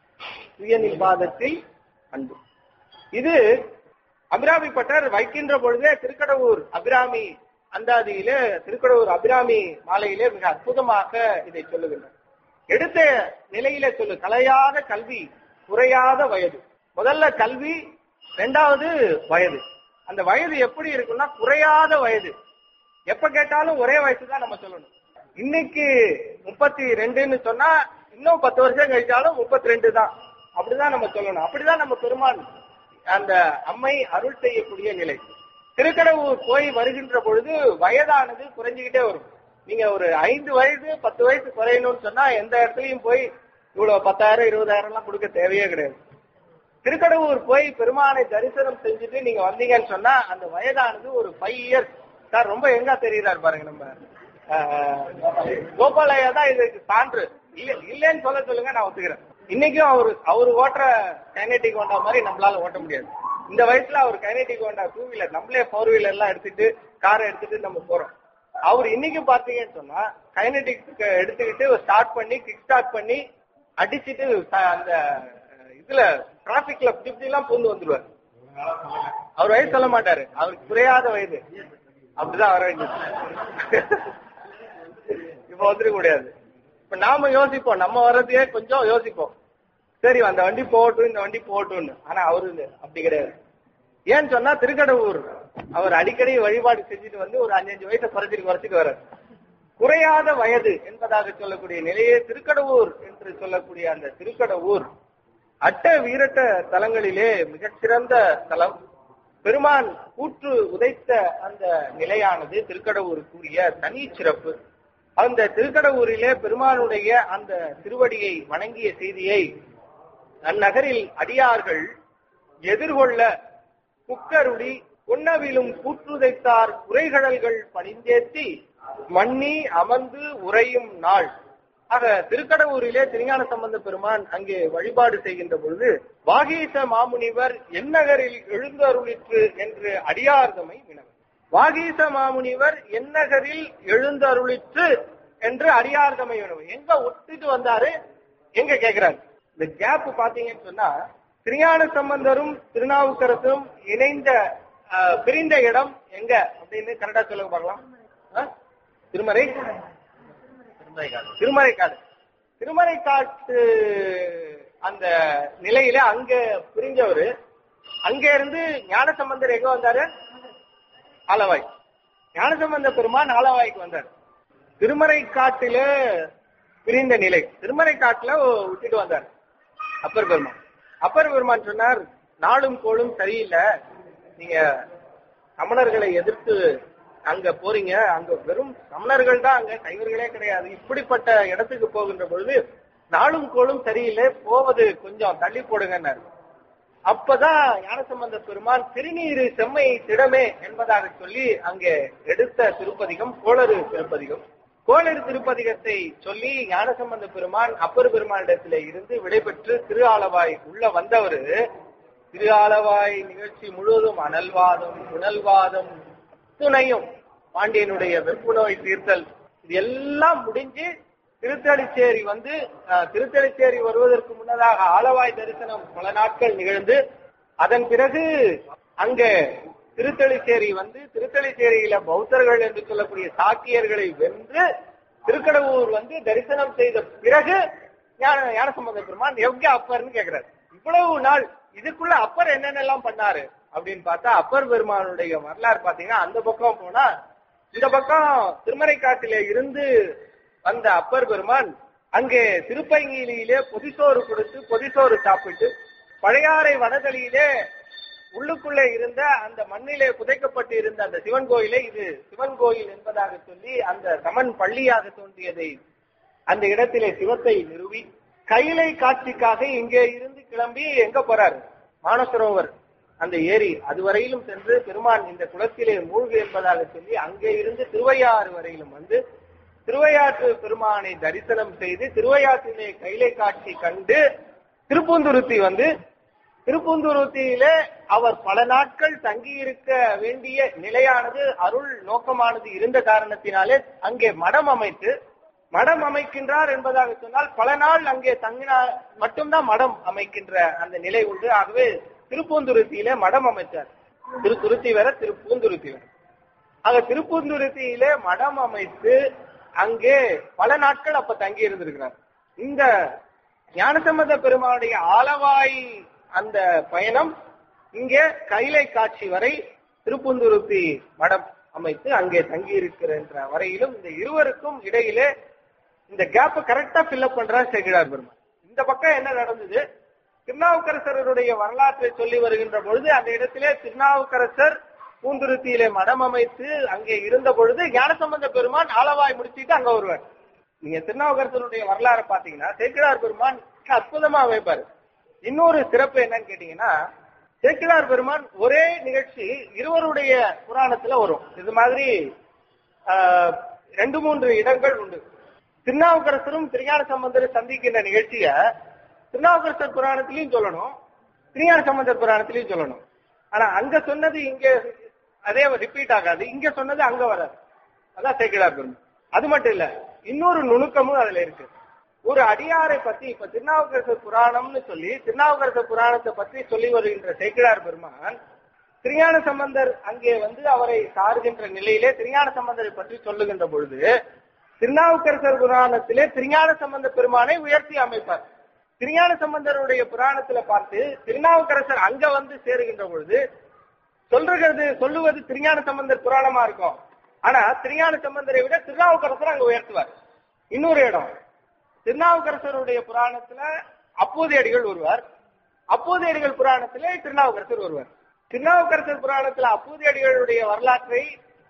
சுயநிர்வாதத்தில் அன்பு இது அபிராமி பட்டர் வைக்கின்ற பொழுதே திருக்கடவுர் அபிராமி அந்தாதியிலே திருக்கடவுர் அபிராமி மாலையிலே மிக அற்புதமாக இதை சொல்லுகின்றார் எடுத்த நிலையிலே சொல்லு கலையாத கல்வி குறையாத வயது முதல்ல கல்வி இரண்டாவது வயது அந்த வயது எப்படி இருக்கும்னா குறையாத வயது எப்ப கேட்டாலும் ஒரே வயசு தான் நம்ம சொல்லணும் இன்னைக்கு முப்பத்தி ரெண்டுன்னு சொன்னா இன்னும் பத்து வருஷம் கழிச்சாலும் முப்பத்தி ரெண்டு தான் அப்படிதான் நம்ம சொல்லணும் அப்படிதான் நம்ம பெருமான் அந்த அம்மை அருள் செய்யக்கூடிய நிலை திருக்கடவுர் போய் வருகின்ற பொழுது வயதானது குறைஞ்சுக்கிட்டே வரும் நீங்க ஒரு ஐந்து வயது பத்து வயசு குறையணும்னு சொன்னா எந்த இடத்துலயும் போய் இவ்வளவு பத்தாயிரம் இருபதாயிரம் எல்லாம் கொடுக்க தேவையே கிடையாது திருக்கடவுர் போய் பெருமானை தரிசனம் செஞ்சுட்டு நீங்க வந்தீங்கன்னு சொன்னா அந்த வயதானது ஒரு ஃபைவ் இயர்ஸ் சார் ரொம்ப எங்க தெரியுறாரு பாருங்க நம்ம ஆஹ், கோபாலயா தான் இதுக்கு சான்று இல்ல இல்லைன்னு சொல்ல சொல்லுங்க நான் ஒத்துக்கிறேன் இன்னைக்கும் அவரு அவரு ஓட்டுற கைனடிக் ஹோண்டா மாதிரி நம்மளால ஓட்ட முடியாது இந்த வயசுல அவர் கைனடிக் ஹோண்டா டூ வீலர் நம்மளே ஃபோர் வீலர் எல்லாம் எடுத்துட்டு காரை எடுத்துட்டு நம்ம போறோம் அவர் இன்னைக்கு பாத்தீங்கன்னு சொன்னா கைனடிக் எடுத்துக்கிட்டு ஸ்டார்ட் பண்ணி கிக் ஸ்டார்ட் பண்ணி அடிச்சிட்டு ச- அந்த அஹ், இதுல டிராபிக்ல இப்படி எல்லாம் பூந்து வந்துருவார் அவர் வயசு சொல்ல மாட்டாரு அவருக்கு குறையாத வயது அப்படிதான் வர வேண்டியது இப்ப வந்துட முடியாது இப்ப நாம யோசிப்போம் நம்ம வர்றதையே கொஞ்சம் யோசிப்போம் சரி அந்த வண்டி போகட்டும் இந்த வண்டி போகட்டும்னு ஆனா அவரு இல்ல, அப்படி கிடையாது ஏன்னு சொன்னா திருக்கடவுர் அவர் அடிக்கடி வழிபாடு செஞ்சுட்டு வந்து ஒரு அஞ்சஞ்சு வயசை குறைச்சிட்டு குறைச்சிட்டு வர்றாரு குறையாத வயது என்பதாக சொல்லக்கூடிய நிலையே திருக்கடவுர் என்று சொல்லக்கூடிய அந்த திருக்கடவுர் அட்ட வீரட்ட தலங்களிலே மிகச்சிறந்த தலம் பெருமான் கூற்று உதைத்த அந்த நிலையானது திருக்கடவுருக்குரிய தனி சிறப்பு அந்த திருக்கடவுரிலே பெருமானுடைய அந்த திருவடியை வணங்கிய செய்தியை அந்நகரில் அடியார்கள் எதிர்கொள்ள குக்கருளி உண்ணவிலும் கூற்றுதைத்தார் உரைகடல்கள் பணிந்தேத்தி மண்ணி அமர்ந்து உறையும் நாள் ஆக திருக்கடவுரிலே திருஞான சம்பந்த பெருமான் அங்கே வழிபாடு செய்கின்ற பொழுது வாகீச மாமுனிவர் எந்நகரில் எழுந்தருளிற்று என்று அடியார்தமை வினவர் வாகீச மாமுனிவர் எந்நகரில் எழுந்தருளிற்று என்று அடியார்தமை வினவர் எங்க ஒத்துட்டு வந்தாரு எங்க கேக்குறாரு இந்த கேப் பாத்தீங்கன்னு சொன்னா திருஞான சம்பந்தரும் திருநாவுக்கரசும் இணைந்த அஹ், பிரிந்த இடம் எங்க அப்படின்னு கரெக்டா சொல்லுங்க பார்க்கலாம் ஆ? திருமறை திருமறைக்காடு திருமறைக்காட்டு அந்த நிலையில அங்க பிரிஞ்சவரு அங்க இருந்து ஞானசம்பந்தர் எங்க வந்தாரு ஆலவாய் ஞானசம்பந்த பெருமான் ஆலவாய்க்கு வந்தார் திருமறைக்காட்டில பிரிந்த நிலை திருமறைக்காட்டுல விட்டுட்டு வந்தார் அப்பர் பெருமான் அப்பர் பெருமான் சொன்னார் நாளும் கோளும் சரியில்லை நீங்க சமணர்களை எதிர்த்து அங்க போறீங்க அங்க வெறும் சமணர்கள் தான் அங்க சைவர்களே கிடையாது இப்படிப்பட்ட இடத்துக்கு போகின்ற பொழுது நாளும் கோளும் சரியில்லை போவது கொஞ்சம் தள்ளி போடுங்கன்னாரு அப்பதான் ஞானசம்பந்த பெருமான் திருநீரு செம்மை திடமே என்பதாக சொல்லி அங்கே எடுத்த திருப்பதிகம் கோளறு திருப்பதிகம் கோளறு திருப்பதிகத்தை சொல்லி ஞானசம்பந்த பெருமான் அப்பர் பெருமானிடத்திலே இருந்து விடைபெற்று திரு ஆலவாய் உள்ள வந்தவர் திரு ஆலவாய் நிகழ்ச்சி முழுவதும் அனல்வாதம் புனல்வாதம் துணையும் பாண்டியனுடைய வெப்பு நோய் தீர்த்தல் இது எல்லாம் முடிஞ்சு திருத்தளிச்சேரி வந்து அஹ், திருத்தளிச்சேரி வருவதற்கு முன்னதாக ஆலவாய் தரிசனம் பல நாட்கள் நிகழ்ந்து அதன் பிறகு அங்க திருத்தளிச்சேரி வந்து திருத்தளிச்சேரியில பௌத்தர்கள் என்று சொல்லக்கூடிய சாக்கியர்களை வென்று திருக்கடவுர் வந்து தரிசனம் செய்த பிறகு ஞான ஞானசம்பந்த பெருமான் எவ்க அப்பர்னு கேக்குறாரு இவ்வளவு நாள் இதுக்குள்ள அப்பர் என்னென்னலாம் பண்ணாரு அப்படின்னு பார்த்தா அப்பர் பெருமானுடைய வரலாறு பாத்தீங்கன்னா அந்த பக்கம் போனா இந்த பக்கம் திருமறைக்காட்டிலே இருந்து வந்த அப்பர் பெருமான் அங்கே திருப்பங்கியிலே பொதிசோறு கொடுத்து பொதிசோறு சாப்பிட்டு பழையாறை வனதளியிலே உள்ளுக்குள்ளே இருந்த அந்த மண்ணிலே புதைக்கப்பட்டு இருந்த அந்த சிவன் கோயிலை இது சிவன் கோயில் என்பதாக சொல்லி அந்த சமன் பள்ளியாக தோன்றியதை அந்த இடத்திலே சிவத்தை நிறுவி கைலை காட்சிக்காக இங்கே இருந்து கிளம்பி எங்க போறாரு மானசரோவர் அந்த ஏரி அதுவரையிலும் சென்று பெருமான் இந்த குளத்திலே மூழ்கு என்பதாக சொல்லி அங்கே இருந்து திருவையாறு வரையிலும் வந்து திருவையாற்று பெருமானை தரிசனம் செய்து திருவையாற்றிலே கைலை காட்சி கண்டு திருப்பூந்துருத்தி வந்து திருப்பூந்துருத்தியிலே அவர் பல நாட்கள் தங்கியிருக்க வேண்டிய நிலையானது அருள் நோக்கமானது இருந்த காரணத்தினாலே அங்கே மடம் அமைத்து மடம் அமைக்கின்றார் என்பதாக சொன்னால் பல நாள் அங்கே தங்கினால் மட்டும்தான் மடம் அமைக்கின்ற அந்த நிலை உண்டு ஆகவே திருப்பூந்துருத்தியிலே மடம் அமைத்தார் திருத்துருத்தி வேற திருப்பூந்துருத்தி வேற ஆக திருப்பூந்துருத்தியிலே மடம் அமைத்து அங்கே பல நாட்கள் அப்ப தங்கி இருந்திருக்கிறார் இந்த ஞானசம்பந்த பெருமானுடைய ஆலவாய் அந்த பயணம் இங்கே கைலை காட்சி வரை திருப்புந்துருத்தி மடம் அமைத்து அங்கே தங்கி இருக்கிற வரையிலும் இந்த இருவருக்கும் இடையிலே இந்த கேப் கரெக்டா ஃபில்அப் பண்றார் சேகிழார் பெருமான் இந்த பக்கம் என்ன நடந்தது திருநாவுக்கரசருடைய வரலாற்றை சொல்லி வருகின்ற பொழுது அந்த இடத்திலே திருநாவுக்கரசர் பூந்துருத்தியிலே மடம் அமைத்து அங்கே இருந்த பொழுது ஞானசம்பந்த பெருமான் ஆலவாய் முடிச்சிட்டு அங்க வருவார் நீங்க திருநாவுக்கரசருடைய வரலாறு பாத்தீங்கன்னா சேக்கிழார் பெருமான் அற்புதமா வைப்பாரு இன்னொரு சிறப்பு என்னன்னு கேட்டீங்கன்னா சேக்கிழார் பெருமான் ஒரே நிகழ்ச்சி இருவருடைய புராணத்துல வரும் இது மாதிரி ஆஹ், ரெண்டு மூன்று இடங்கள் உண்டு திருநாவுக்கரசரும் திருஞான சம்பந்தரும் சந்திக்கின்ற நிகழ்ச்சிய திருநாவுக்கரசர் புராணத்திலையும் சொல்லணும் திருஞான சம்பந்தர் புராணத்திலையும் சொல்லணும் ஆனா அங்க சொன்னது இங்க அதே ரிப்பீட் ஆகாது இங்க சொன்னது அங்க வராது அதான் சேக்கிழார் பெருமான் அது மட்டும் இல்ல இன்னொரு நுணுக்கமும் அதுல இருக்கு ஒரு அடியாரை பத்தி இப்ப திருநாவுக்கரசர் புராணம்னு சொல்லி திருநாவுக்கரசர் புராணத்தை பற்றி சொல்லி வருகின்ற சேக்கிழார் பெருமான் திருஞான சம்பந்தர் அங்கே வந்து அவரை சாருகின்ற நிலையிலே திருஞான சம்பந்தரை பற்றி சொல்லுகின்ற பொழுது திருநாவுக்கரசர் புராணத்திலே திருஞான சம்பந்த பெருமானை உயர்த்தி அமைப்பார் திருஞான சம்பந்தருடைய புராணத்துல பார்த்து திருநாவுக்கரசர் அங்க வந்து சேருகின்ற பொழுது சொல்றது சொல்லுவது திருஞான சம்பந்தர் புராணமா இருக்கும் ஆனா திருஞான சம்பந்தரை விட திருநாவுக்கரசர் அங்க உயர்த்துவார் இன்னொரு இடம் திருநாவுக்கரசருடைய புராணத்துல அப்போது அடிகள் வருவார் அப்போது அடிகள் புராணத்திலே திருநாவுக்கரசர் வருவார் திருநாவுக்கரசர் புராணத்துல அப்போது அடிகளுடைய வரலாற்றை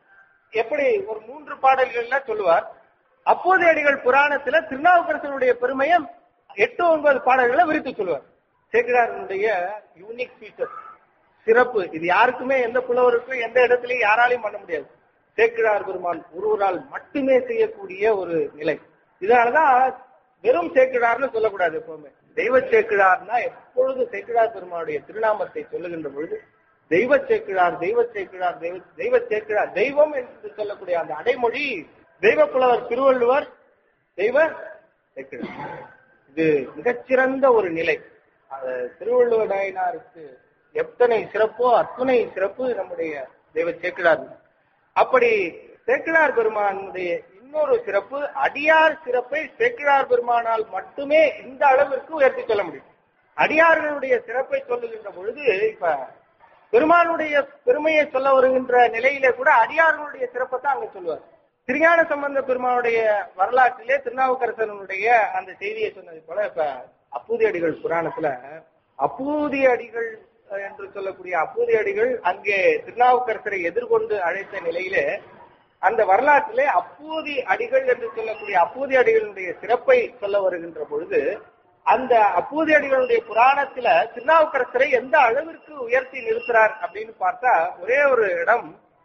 எப்படி ஒரு மூன்று பாடல்கள்ல சொல்லுவார் அப்போது அடிகள் புராணத்துல திருநாவுக்கரசருடைய பெருமையை எட்டு ஒன்பது பாடல்களை விரித்து சொல்லுவார் சேக்கிராரனுடைய யூனிக் ஃபீச்சர் சிறப்பு இது யாருக்குமே எந்த புலவருக்கும் எந்த இடத்துலயும் யாராலையும் பண்ண முடியாது சேக்கிழார் பெருமான் ஒருவரால் மட்டுமே செய்யக்கூடிய ஒரு நிலை இதனாலதான் வெறும் சேக்கிழார்னு சொல்லக்கூடாது எப்பவுமே தெய்வ சேக்கிழார்னா எப்பொழுது சேக்கிழார் பெருமானுடைய திருநாமத்தை சொல்லுகின்ற பொழுது தெய்வ சேக்கிழார் தெய்வ சேக்கிழார் தெய்வ தெய்வ சேக்கிழார் தெய்வம் என்று சொல்லக்கூடிய அந்த அடைமொழி தெய்வ புலவர் திருவள்ளுவர் தெய்வ சேக்கிழார் இது மிகச்சிறந்த ஒரு நிலை அது திருவள்ளுவர் நாயனாருக்கு எத்தனை சிறப்போ அத்துணை சிறப்பு நம்முடைய தெய்வ சேக்கிழார் அப்படி சேக்கிழார் பெருமானுடைய இன்னொரு சிறப்பு அடியார் சிறப்பை சேக்கிழார் பெருமானால் மட்டுமே இந்த அளவிற்கு உயர்த்தி சொல்ல முடியும் அடியார்களுடைய சிறப்பை சொல்லுகின்ற பொழுது இப்ப பெருமானுடைய பெருமையை சொல்ல வருகின்ற நிலையிலே கூட அடியார்களுடைய சிறப்பை தான் அங்க சொல்லுவார் திருஞான சம்பந்த பெருமானுடைய வரலாற்றிலே திருநாவுக்கரசனுடைய அந்த செய்தியை சொன்னது போல இப்ப அப்பூதி அடிகள் புராணத்துல அப்பூதி அடிகள் அஹ், என்று சொல்லக்கூடிய அப்பூதி அடிகள் அங்கே திருநாவுக்கரசரை எதிர்கொண்டு அழைத்த நிலையிலே அந்த வரலாற்றிலே அப்பூதி அடிகள் என்று சொல்லக்கூடிய அப்பூதி அடிகளுடைய சிறப்பை சொல்ல வருகின்ற பொழுது அந்த அப்பூதி அடிகளுடைய புராணத்துல திருநாவுக்கரசரை எந்த அளவிற்கு உயர்த்தி நிறுத்துறார் அப்படின்னு பார்த்தா ஒரே ஒரு இடம்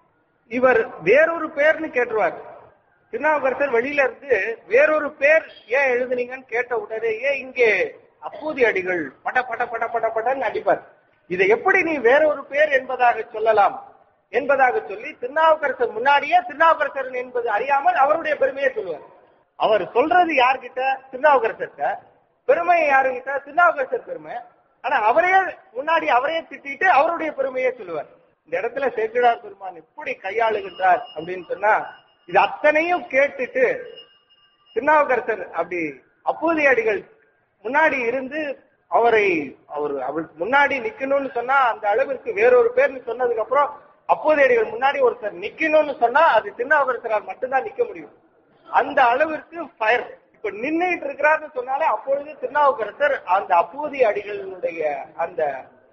இவர் வேறொரு பேர்னு கேட்டுருவார் திருநாவுக்கரசர் வெளியில இருந்து வேறொரு பேர் ஏன் எழுதுனீங்கன்னு கேட்ட உடனேயே இங்கே அப்பூதி அடிகள் பட பட பட பட படன்னு அடிப்பார் இதை எப்படி நீ வேறொரு பேர் என்பதாக சொல்லலாம் என்பதாக சொல்லி திருநாவுக்கரசர் முன்னாடியே திருநாவுக்கரசர் என்பது அறியாமல் அவருடைய பெருமையை சொல்லுவார் அவர் சொல்றது யார்கிட்ட திருநாவுக்கரசர்கிட்ட பெருமை யாருகிட்ட திருநாவுக்கரசர் பெருமை ஆனா அவரே முன்னாடி அவரையே திட்டிட்டு அவருடைய பெருமையை சொல்லுவார் இந்த இடத்துல சேக்கிழார் பெருமான் எப்படி கையாளுகின்றார் அப்படின்னு சொன்னா இது அத்தனையும் கேட்டுட்டு திருநாவுக்கரசர் அப்படி அப்போதைய அடிகள் முன்னாடி இருந்து அவரை அவர் அவருக்கு முன்னாடி நிக்கணும்னு சொன்னா அந்த அளவிற்கு வேறொரு பேர்னு சொன்னதுக்கு அப்புறம் அப்போதைய அடிகள் முன்னாடி ஒருத்தர் நிக்கணும்னு சொன்னா அது திருநாவுக்கரசரால் மட்டும்தான் நிக்க முடியும் அந்த அளவிற்கு ஃபயர் இப்ப நின்னுட்டு இருக்கிறாருன்னு சொன்னாலே அப்பொழுது திருநாவுக்கரசர் அந்த அப்போதைய அடிகளுடைய அந்த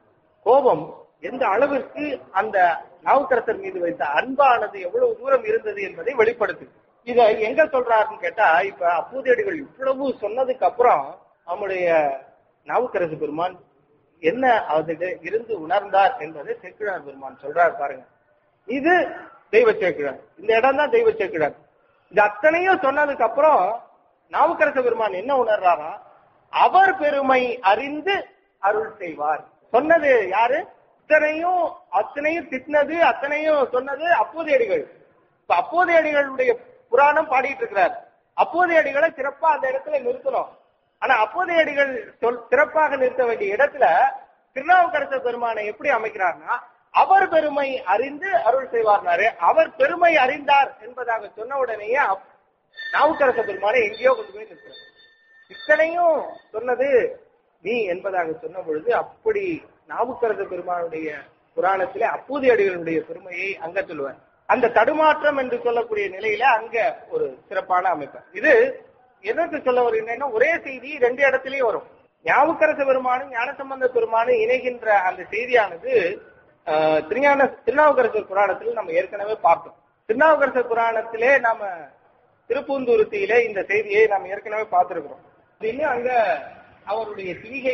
கோபம் எந்த அளவிற்கு அந்த நாவுக்கரசர் மீது வைத்த அன்பானது எவ்வளவு தூரம் இருந்தது என்பதை வெளிப்படுத்து இத எங்க சொல்றாருன்னு கேட்டா இப்ப அப்பூதியடிகள் இவ்வளவு சொன்னதுக்கு அப்புறம் நம்முடைய நாவுக்கரசு பெருமான் என்ன அதில் இருந்து உணர்ந்தார் என்பதை சேக்கிழார் பெருமான் சொல்றார் பாருங்க இது தெய்வ சேக்கிழார் இந்த இடம் தான் தெய்வ சேக்கிழார் இது அத்தனையும் சொன்னதுக்கு அப்புறம் நாவுக்கரசு பெருமான் என்ன உணர்றாரா அவர் பெருமை அறிந்து அருள் செய்வார் சொன்னது யாரு அத்தனையும் அத்தனையும் திட்டினது அத்தனையும் சொன்னது அப்போதையடிகள் இப்ப அப்போதையடிகளுடைய புராணம் பாடிட்டு இருக்கிறார் அப்போதையடிகளை சிறப்பா அந்த இடத்துல நிறுத்தணும் ஆனா அப்போதையடிகள் சொல் சிறப்பாக நிறுத்த வேண்டிய இடத்துல திருநாவுக்கரசர் பெருமானை எப்படி அமைக்கிறார்னா அவர் பெருமை அறிந்து அருள் செய்வார்னாரு அவர் பெருமை அறிந்தார் என்பதாக சொன்ன உடனேயே அப்- நாவுக்கரசர் பெருமானை எங்கேயோ கொண்டு போய் நிறுத்துறார் இத்தனையும் சொன்னது நீ என்பதாக சொன்ன பொழுது அப்படி நாவுக்கரச பெருமானுடைய புராணத்திலே அப்பூதி அடிகளுடைய பெருமையை அங்க சொல்லுவார் அந்த தடுமாற்றம் என்று சொல்லக்கூடிய நிலையில அங்க ஒரு சிறப்பான அமைப்பு இது எதற்கு சொல்ல வருகிறேன்னா ஒரே செய்தி ரெண்டு இடத்துலயும் வரும் ஞாவுக்கரச பெருமானும் ஞானசம்பந்த பெருமானும் இணைகின்ற அந்த செய்தியானது ஆஹ், திருஞான திருநாவுக்கரசர் புராணத்தில் நம்ம ஏற்கனவே பார்த்தோம் திருநாவுக்கரசர் புராணத்திலே நாம திருப்பூந்துருத்தியிலே இந்த செய்தியை நாம் ஏற்கனவே பார்த்திருக்கிறோம் இதுலயும் அங்க அவருடைய சிவிகை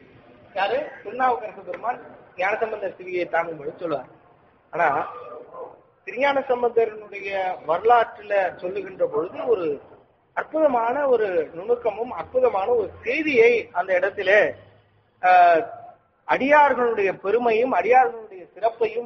யாரு திருநாவுக்கரசு பெருமான் ஞானசம்பந்த சிவிகையை தாங்கும் பொழுது சொல்லுவார் ஆனா திருஞான சம்பந்தரனுடைய வரலாற்றுல சொல்லுகின்ற பொழுது ஒரு அற்புதமான ஒரு நுணுக்கமும் அற்புதமான ஒரு செய்தியை அந்த இடத்திலே ஆஹ், அடியார்களுடைய பெருமையும் அடியார்களுடைய சிறப்பையும்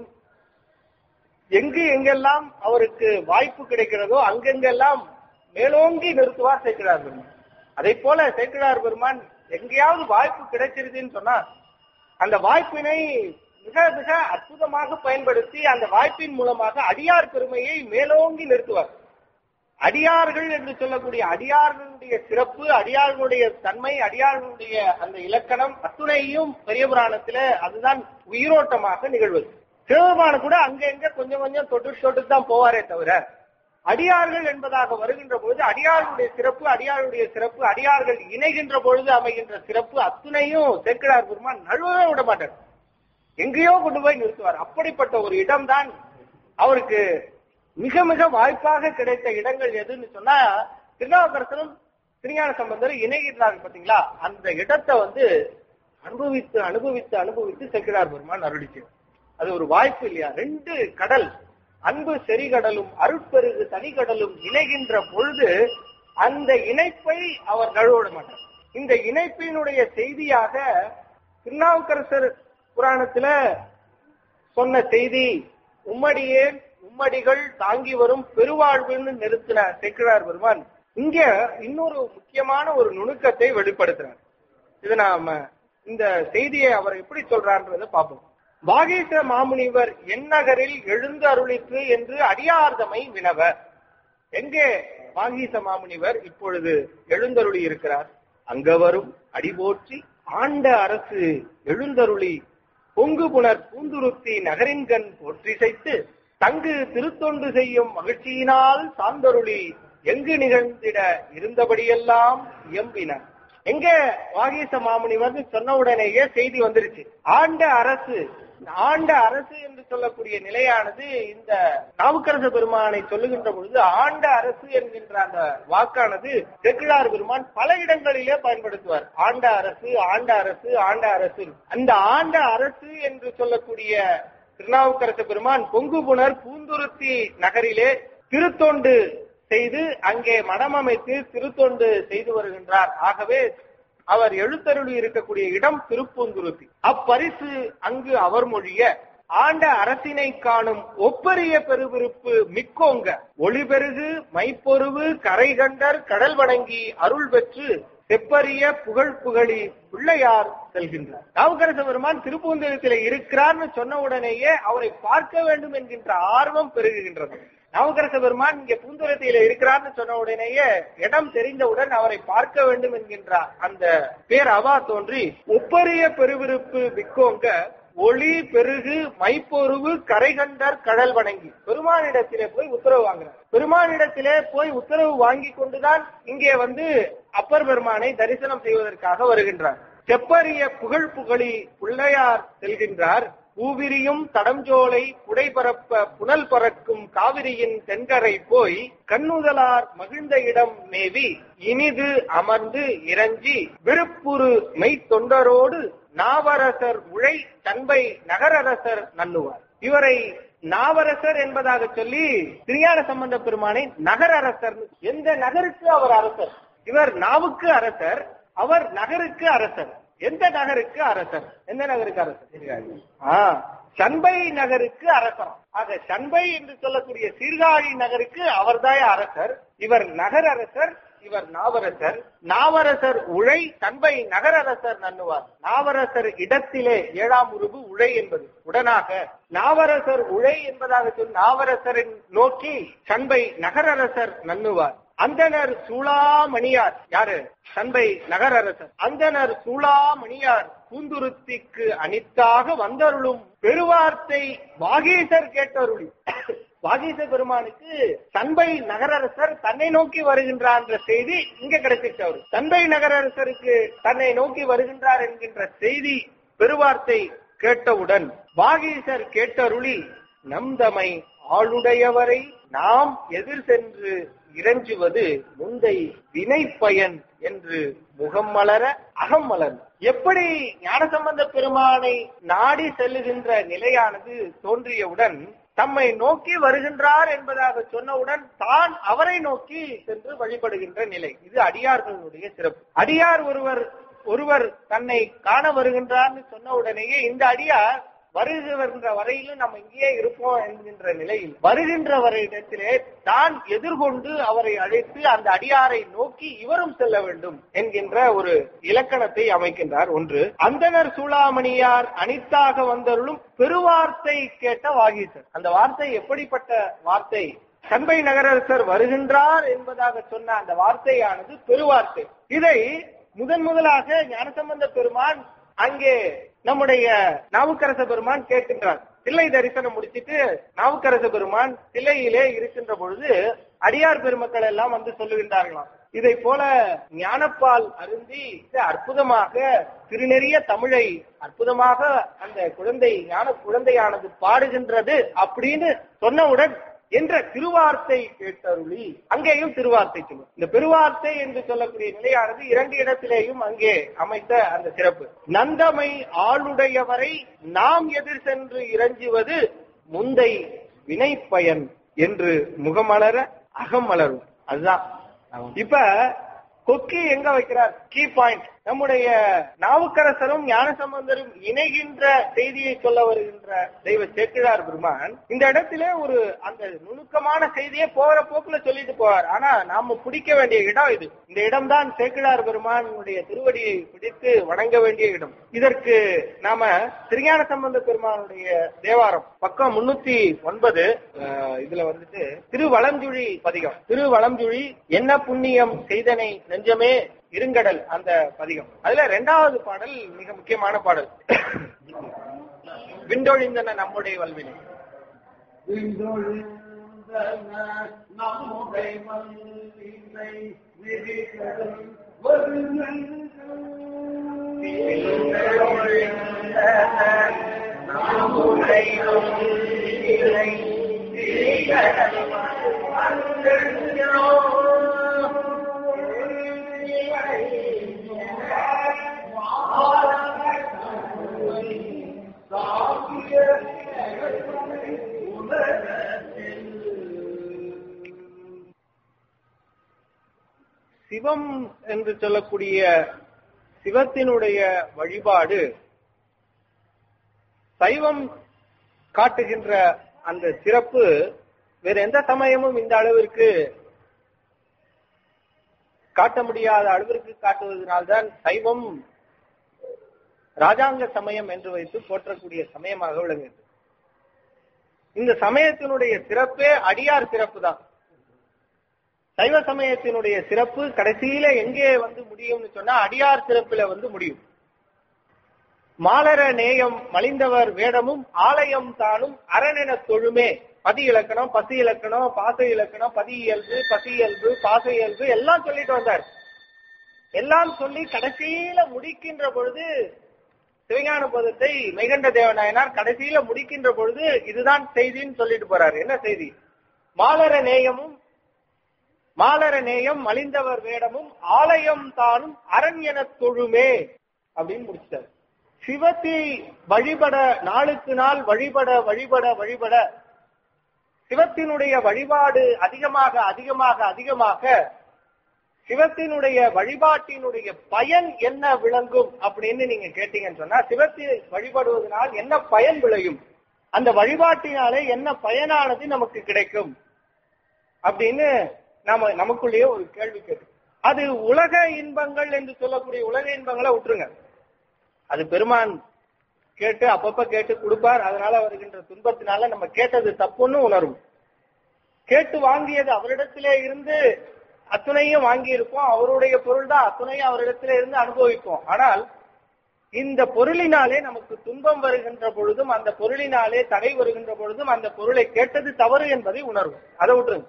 எங்கு எங்கெல்லாம் அவருக்கு வாய்ப்பு கிடைக்கிறதோ அங்கெங்கெல்லாம் மேலோங்கி நிறுத்துவார் சேக்கிழார் பெருமான் அதை போல சேக்கிழார் பெருமான் எங்கேயாவது வாய்ப்பு கிடைச்சிருதுன்னு சொன்னா அந்த வாய்ப்பினை மிக மிக அற்புதமாக பயன்படுத்தி அந்த வாய்ப்பின் மூலமாக அடியார் பெருமையை மேலோங்கி நிறுத்துவார் அடியார்கள் என்று சொல்லக்கூடிய அடியார்களுடைய சிறப்பு அடியார்களுடைய தன்மை அடியார்களுடைய அந்த இலக்கணம் அத்துணையும் பெரிய புராணத்துல அதுதான் உயிரோட்டமாக நிகழ்வது சிவபெருமான் கூட அங்க எங்க கொஞ்சம் கொஞ்சம் தொட்டு தொட்டு தான் போவாரே தவிர அடியார்கள் என்பதாக வருகின்ற பொழுது அடியார்களுடைய சிறப்பு அடியார்களுடைய சிறப்பு அடியார்கள் இணைகின்ற பொழுது அமைகின்ற சிறப்பு அத்துணையும் சேக்கிழார் பெருமான் நழுவவே விட மாட்டார் எங்கேயோ கொண்டு போய் நிறுத்துவார் அப்படிப்பட்ட ஒரு இடம்தான் அவருக்கு மிக மிக வாய்ப்பாக கிடைத்த இடங்கள் எதுன்னு சொன்னா திருநாவுக்கரசரும் திருஞான சம்பந்தரும் இணைகிறார்கள் பாத்தீங்களா அந்த இடத்தை வந்து அனுபவித்து அனுபவித்து அனுபவித்து செக்கிறார் பெருமான் அருளிச்சு அது ஒரு வாய்ப்பு இல்லையா ரெண்டு கடல் அன்பு செறிகடலும் அருட்பெருகு தனிகடலும் இணைகின்ற பொழுது அந்த இணைப்பை அவர் நழுவிட மாட்டார் இந்த இணைப்பினுடைய செய்தியாக திருநாவுக்கரசர் புராணத்துல சொன்ன செய்தி உம்மடியே உம்மடிகள் தாங்கி வரும் பெருவாழ்வுன்னு நிறுத்தின சேக்கிழார் பெருமான் இங்க இன்னொரு முக்கியமான ஒரு நுணுக்கத்தை வெளிப்படுத்துறார் இது நாம இந்த செய்தியை அவர் எப்படி சொல்றான்றத பார்ப்போம் வாகீச மாமுனிவர் எந்நகரில் எழுந்து அருளிற்று என்று அடியார்தமை வினவ எங்கே வாகீச மாமுனிவர் இப்பொழுது எழுந்தருளி இருக்கிறார் அங்க வரும் அடிபோற்றி ஆண்ட அரசு எழுந்தருளி பொங்கு புனர் பூந்துருத்தி நகரின்கண் போற்றிசைத்து தங்கு திருத்தொண்டு செய்யும் மகிழ்ச்சியினால் சார்ந்தருளி எங்கு நிகழ்ந்திட இருந்தபடியெல்லாம் இயம்பினர் எங்க வாகீச மாமுனிவர் சொன்ன உடனேயே செய்தி வந்துருச்சு ஆண்ட அரசு ஆண்ட அரசு என்று சொல்லக்கூடிய நிலையானது இந்த நாவுக்கரச பெருமானை சொல்லுகின்ற பொழுது ஆண்ட அரசு என்கின்ற அந்த வாக்கானது செக்கிழார் பெருமான் பல இடங்களிலே பயன்படுத்துவார் ஆண்ட அரசு ஆண்ட அரசு ஆண்ட அரசு அந்த ஆண்ட அரசு என்று சொல்லக்கூடிய திருநாவுக்கரச பெருமான் பொங்குபுணர் பூந்துருத்தி நகரிலே திருத்தொண்டு செய்து அங்கே மடம் அமைத்து திருத்தொண்டு செய்து வருகின்றார் ஆகவே அவர் எழுத்தருளி இருக்கக்கூடிய இடம் திருப்பூந்துருத்தி அப்பரிசு அங்கு அவர் மொழிய ஆண்ட அரசினை காணும் ஒப்பரிய பெருவிருப்பு மிக்கோங்க ஒளிபெருகு மைப்பொருவு கரைகண்டர் கடல் வணங்கி அருள் பெற்று செப்பரிய புகழ் புகழி பிள்ளையார் செல்கின்றார் நாவுக்கரச பெருமான் திருப்பூந்தரத்திலே இருக்கிறார்னு சொன்ன உடனேயே அவரை பார்க்க வேண்டும் என்கின்ற ஆர்வம் பெருகுகின்றது நாவுக்கரச பெருமான் இங்க பூந்துரத்தில இருக்கிறார்னு சொன்ன உடனேயே இடம் தெரிந்தவுடன் அவரை பார்க்க வேண்டும் என்கின்ற அந்த பேர் அவா தோன்றி ஒப்பரிய பெருவிருப்பு மிக்கோங்க ஒளி பெருகு மைப்பொருவு கரைகண்டர் கடல் வணங்கி பெருமானிடத்திலே போய் உத்தரவு வாங்குறார் பெருமானிடத்திலே போய் உத்தரவு வாங்கி கொண்டுதான் இங்கே வந்து அப்பர் பெருமானை தரிசனம் செய்வதற்காக வருகின்றார் செப்பரிய புகழ் புகழி பிள்ளையார் செல்கின்றார் பூவிரியும் தடஞ்சோலை புடைபரப்ப புனல் பறக்கும் காவிரியின் தென்கரை போய் கண்ணுதலார் மகிழ்ந்த இடம் மேவி இனிது அமர்ந்து இறஞ்சி விருப்புரு மெய்த்தொண்டரோடு நாவரசர் உழை தன்பை நகரரசர் நன்னுவார் இவரை நாவரசர் என்பதாக சொல்லி திருஞான சம்பந்த பெருமானை நகரரசர் எந்த நகருக்கு அவர் அரசர் இவர் நாவுக்கு அரசர் அவர் நகருக்கு அரசர் எந்த நகருக்கு அரசர் எந்த நகருக்கு அரசர் ஆ சண்பை நகருக்கு அரசர் ஆக சண்பை என்று சொல்லக்கூடிய சீர்காழி நகருக்கு அவர்தாய அரசர் இவர் நகர் அரசர் இவர் நாவரசர் நாவரசர் உழை தன்பை நகரரசர் நன்னுவார் நாவரசர் இடத்திலே ஏழாம் உருவு உழை என்பது உடனாக நாவரசர் உழை என்பதாக சொல் நாவரசரின் நோக்கி சண்பை நகரரசர் நன்னுவார் அந்தனர் சூளாமணியார் யாரு சண்பை நகரரசர் அந்தனர் சூளாமணியார் பூந்துருத்திக்கு அனித்தாக வந்தருளும் பெருவார்த்தை வாகீசர் கேட்டருளி வாகீச பெருமானுக்கு தன்பை நகரரசர் தன்னை நோக்கி வருகின்றார் என்ற செய்தி இங்க கிடைச்சிச்சு அவரு தன்பை நகரரசருக்கு தன்னை நோக்கி வருகின்றார் என்கின்ற செய்தி பெருவார்த்தை கேட்டவுடன் வாகீசர் கேட்டருளி நம்தமை ஆளுடையவரை நாம் எதிர் சென்று இறஞ்சுவது முந்தை வினை பயன் என்று முகம் மலர அகம் மலர் எப்படி ஞானசம்பந்த பெருமானை நாடி செல்லுகின்ற நிலையானது தோன்றியவுடன் தம்மை நோக்கி வருகின்றார் என்பதாக சொன்னவுடன் தான் அவரை நோக்கி சென்று வழிபடுகின்ற நிலை இது அடியார்களுடைய சிறப்பு அடியார் ஒருவர் ஒருவர் தன்னை காண வருகின்றார்னு சொன்ன உடனேயே இந்த அடியார் வருகின்ற வரையிலும் நம்ம இங்கேயே இருப்போம் என்கின்ற நிலையில் வருகின்ற வரையிடத்திலே தான் எதிர்கொண்டு அவரை அழைத்து அந்த அடியாரை நோக்கி இவரும் செல்ல வேண்டும் என்கின்ற ஒரு இலக்கணத்தை அமைக்கின்றார் ஒன்று அந்தனர் சூளாமணியார் அனித்தாக வந்தருளும் பெருவார்த்தை கேட்ட வாகீசர் அந்த வார்த்தை எப்படிப்பட்ட வார்த்தை சண்பை நகரரசர் வருகின்றார் என்பதாக சொன்ன அந்த வார்த்தையானது பெருவார்த்தை இதை முதன் முதலாக ஞானசம்பந்த பெருமான் அங்கே நம்முடைய நாவுக்கரச பெருமான் கேட்கின்றார் தில்லை தரிசனம் முடிச்சிட்டு நாவுக்கரச பெருமான் தில்லையிலே இருக்கின்ற பொழுது அடியார் பெருமக்கள் எல்லாம் வந்து சொல்லுகின்றார்களாம் இதை போல ஞானப்பால் அருந்தி அற்புதமாக திருநெறிய தமிழை அற்புதமாக அந்த குழந்தை ஞான குழந்தையானது பாடுகின்றது அப்படின்னு சொன்னவுடன் என்ற திருவார்த்தை கேட்டருளி அங்கேயும் திருவார்த்தை சொல்லும் இந்த பெருவார்த்தை என்று சொல்லக்கூடிய நிலையானது இரண்டு இடத்திலேயும் அங்கே அமைத்த அந்த சிறப்பு நந்தமை ஆளுடையவரை நாம் எதிர் சென்று இறஞ்சுவது முந்தை வினை பயன் என்று முகமலர அகம் மலரும் அதுதான் இப்ப கொக்கி எங்க வைக்கிறார் கீ பாயிண்ட் நம்முடைய நாவுக்கரசரும் ஞானசம்பந்தரும் இணைகின்ற செய்தியை சொல்ல வருகின்ற தெய்வ சேக்கிழார் பெருமான் இந்த இடத்திலே ஒரு அந்த நுணுக்கமான செய்தியை போகிற போக்குல சொல்லிட்டு போவார் ஆனா நாம பிடிக்க வேண்டிய இடம் இது இந்த இடம்தான் சேக்கிழார் பெருமானுடைய திருவடியை பிடித்து வணங்க வேண்டிய இடம் இதற்கு நாம திருஞான சம்பந்த பெருமானுடைய தேவாரம் பக்கம் முன்னூத்தி ஒன்பது இதுல வந்துட்டு திருவளஞ்சுழி பதிகம் திருவளஞ்சுழி என்ன புண்ணியம் செய்தனை நெஞ்சமே இருங்கடல் அந்த பதிகம் அதுல ரெண்டாவது பாடல் மிக முக்கியமான பாடல் விண்டொழிந்தன நம்முடைய வல்வினை நம்முடைய வல்வினை சிவம் என்று சொல்லக்கூடிய சிவத்தினுடைய வழிபாடு சைவம் காட்டுகின்ற அந்த சிறப்பு வேற எந்த சமயமும் இந்த அளவிற்கு காட்ட முடியாத அளவிற்கு காட்டுவதனால்தான் சைவம் ராஜாங்க சமயம் என்று வைத்து போற்றக்கூடிய சமயமாக விளங்குகிறது இந்த சமயத்தினுடைய சிறப்பே அடியார் சிறப்பு தான் சைவ சமயத்தினுடைய சிறப்பு கடைசியில எங்கே வந்து முடியும்னு சொன்னா அடியார் சிறப்புல வந்து முடியும் மாலர நேயம் மலிந்தவர் வேடமும் ஆலயம் தானும் அரணென தொழுமே பதி இலக்கணம் பசி இலக்கணம் பாச இலக்கணம் பதி இயல்பு பசி இயல்பு பாச இயல்பு எல்லாம் சொல்லிட்டு வந்தார் எல்லாம் சொல்லி கடைசியில முடிக்கின்ற பொழுது சிவஞான போதத்தை மெய்கண்ட தேவநாயனார் கடைசியில முடிக்கின்ற பொழுது இதுதான் செய்தின்னு சொல்லிட்டு போறாரு என்ன செய்தி மாலர நேயமும் மாலர நேயம் மலிந்தவர் வேடமும் ஆலயம் தானும் அரண் எனத் தொழுமே அப்படின்னு முடிச்சிட்டார் சிவத்தை வழிபட நாளுக்கு நாள் வழிபட வழிபட வழிபட சிவத்தினுடைய வழிபாடு அதிகமாக அதிகமாக அதிகமாக சிவத்தினுடைய வழிபாட்டினுடைய பயன் என்ன விளங்கும் அப்படின்னு நீங்க கேட்டீங்கன்னு சொன்னா சிவத்தை வழிபடுவதனால் என்ன பயன் விளையும் அந்த வழிபாட்டினாலே என்ன பயனானது நமக்கு கிடைக்கும் அப்படின்னு நாம நமக்குள்ளேயே ஒரு கேள்வி கேட்டு அது உலக இன்பங்கள் என்று சொல்லக்கூடிய உலக இன்பங்களை விட்டுருங்க அது பெருமான் கேட்டு அப்பப்ப கேட்டு கொடுப்பார் அதனால வருகின்ற துன்பத்தினால நம்ம கேட்டது தப்புன்னு உணரும் கேட்டு வாங்கியது அவரிடத்திலே இருந்து அத்துணையும் வாங்கி இருப்போம் அவருடைய பொருள் தான் அத்துணையும் அவரிடத்திலே இருந்து அனுபவிப்போம் ஆனால் இந்த பொருளினாலே நமக்கு துன்பம் வருகின்ற பொழுதும் அந்த பொருளினாலே தடை வருகின்ற பொழுதும் அந்த பொருளை கேட்டது தவறு என்பதை உணர்வும் அதை விட்டுருங்க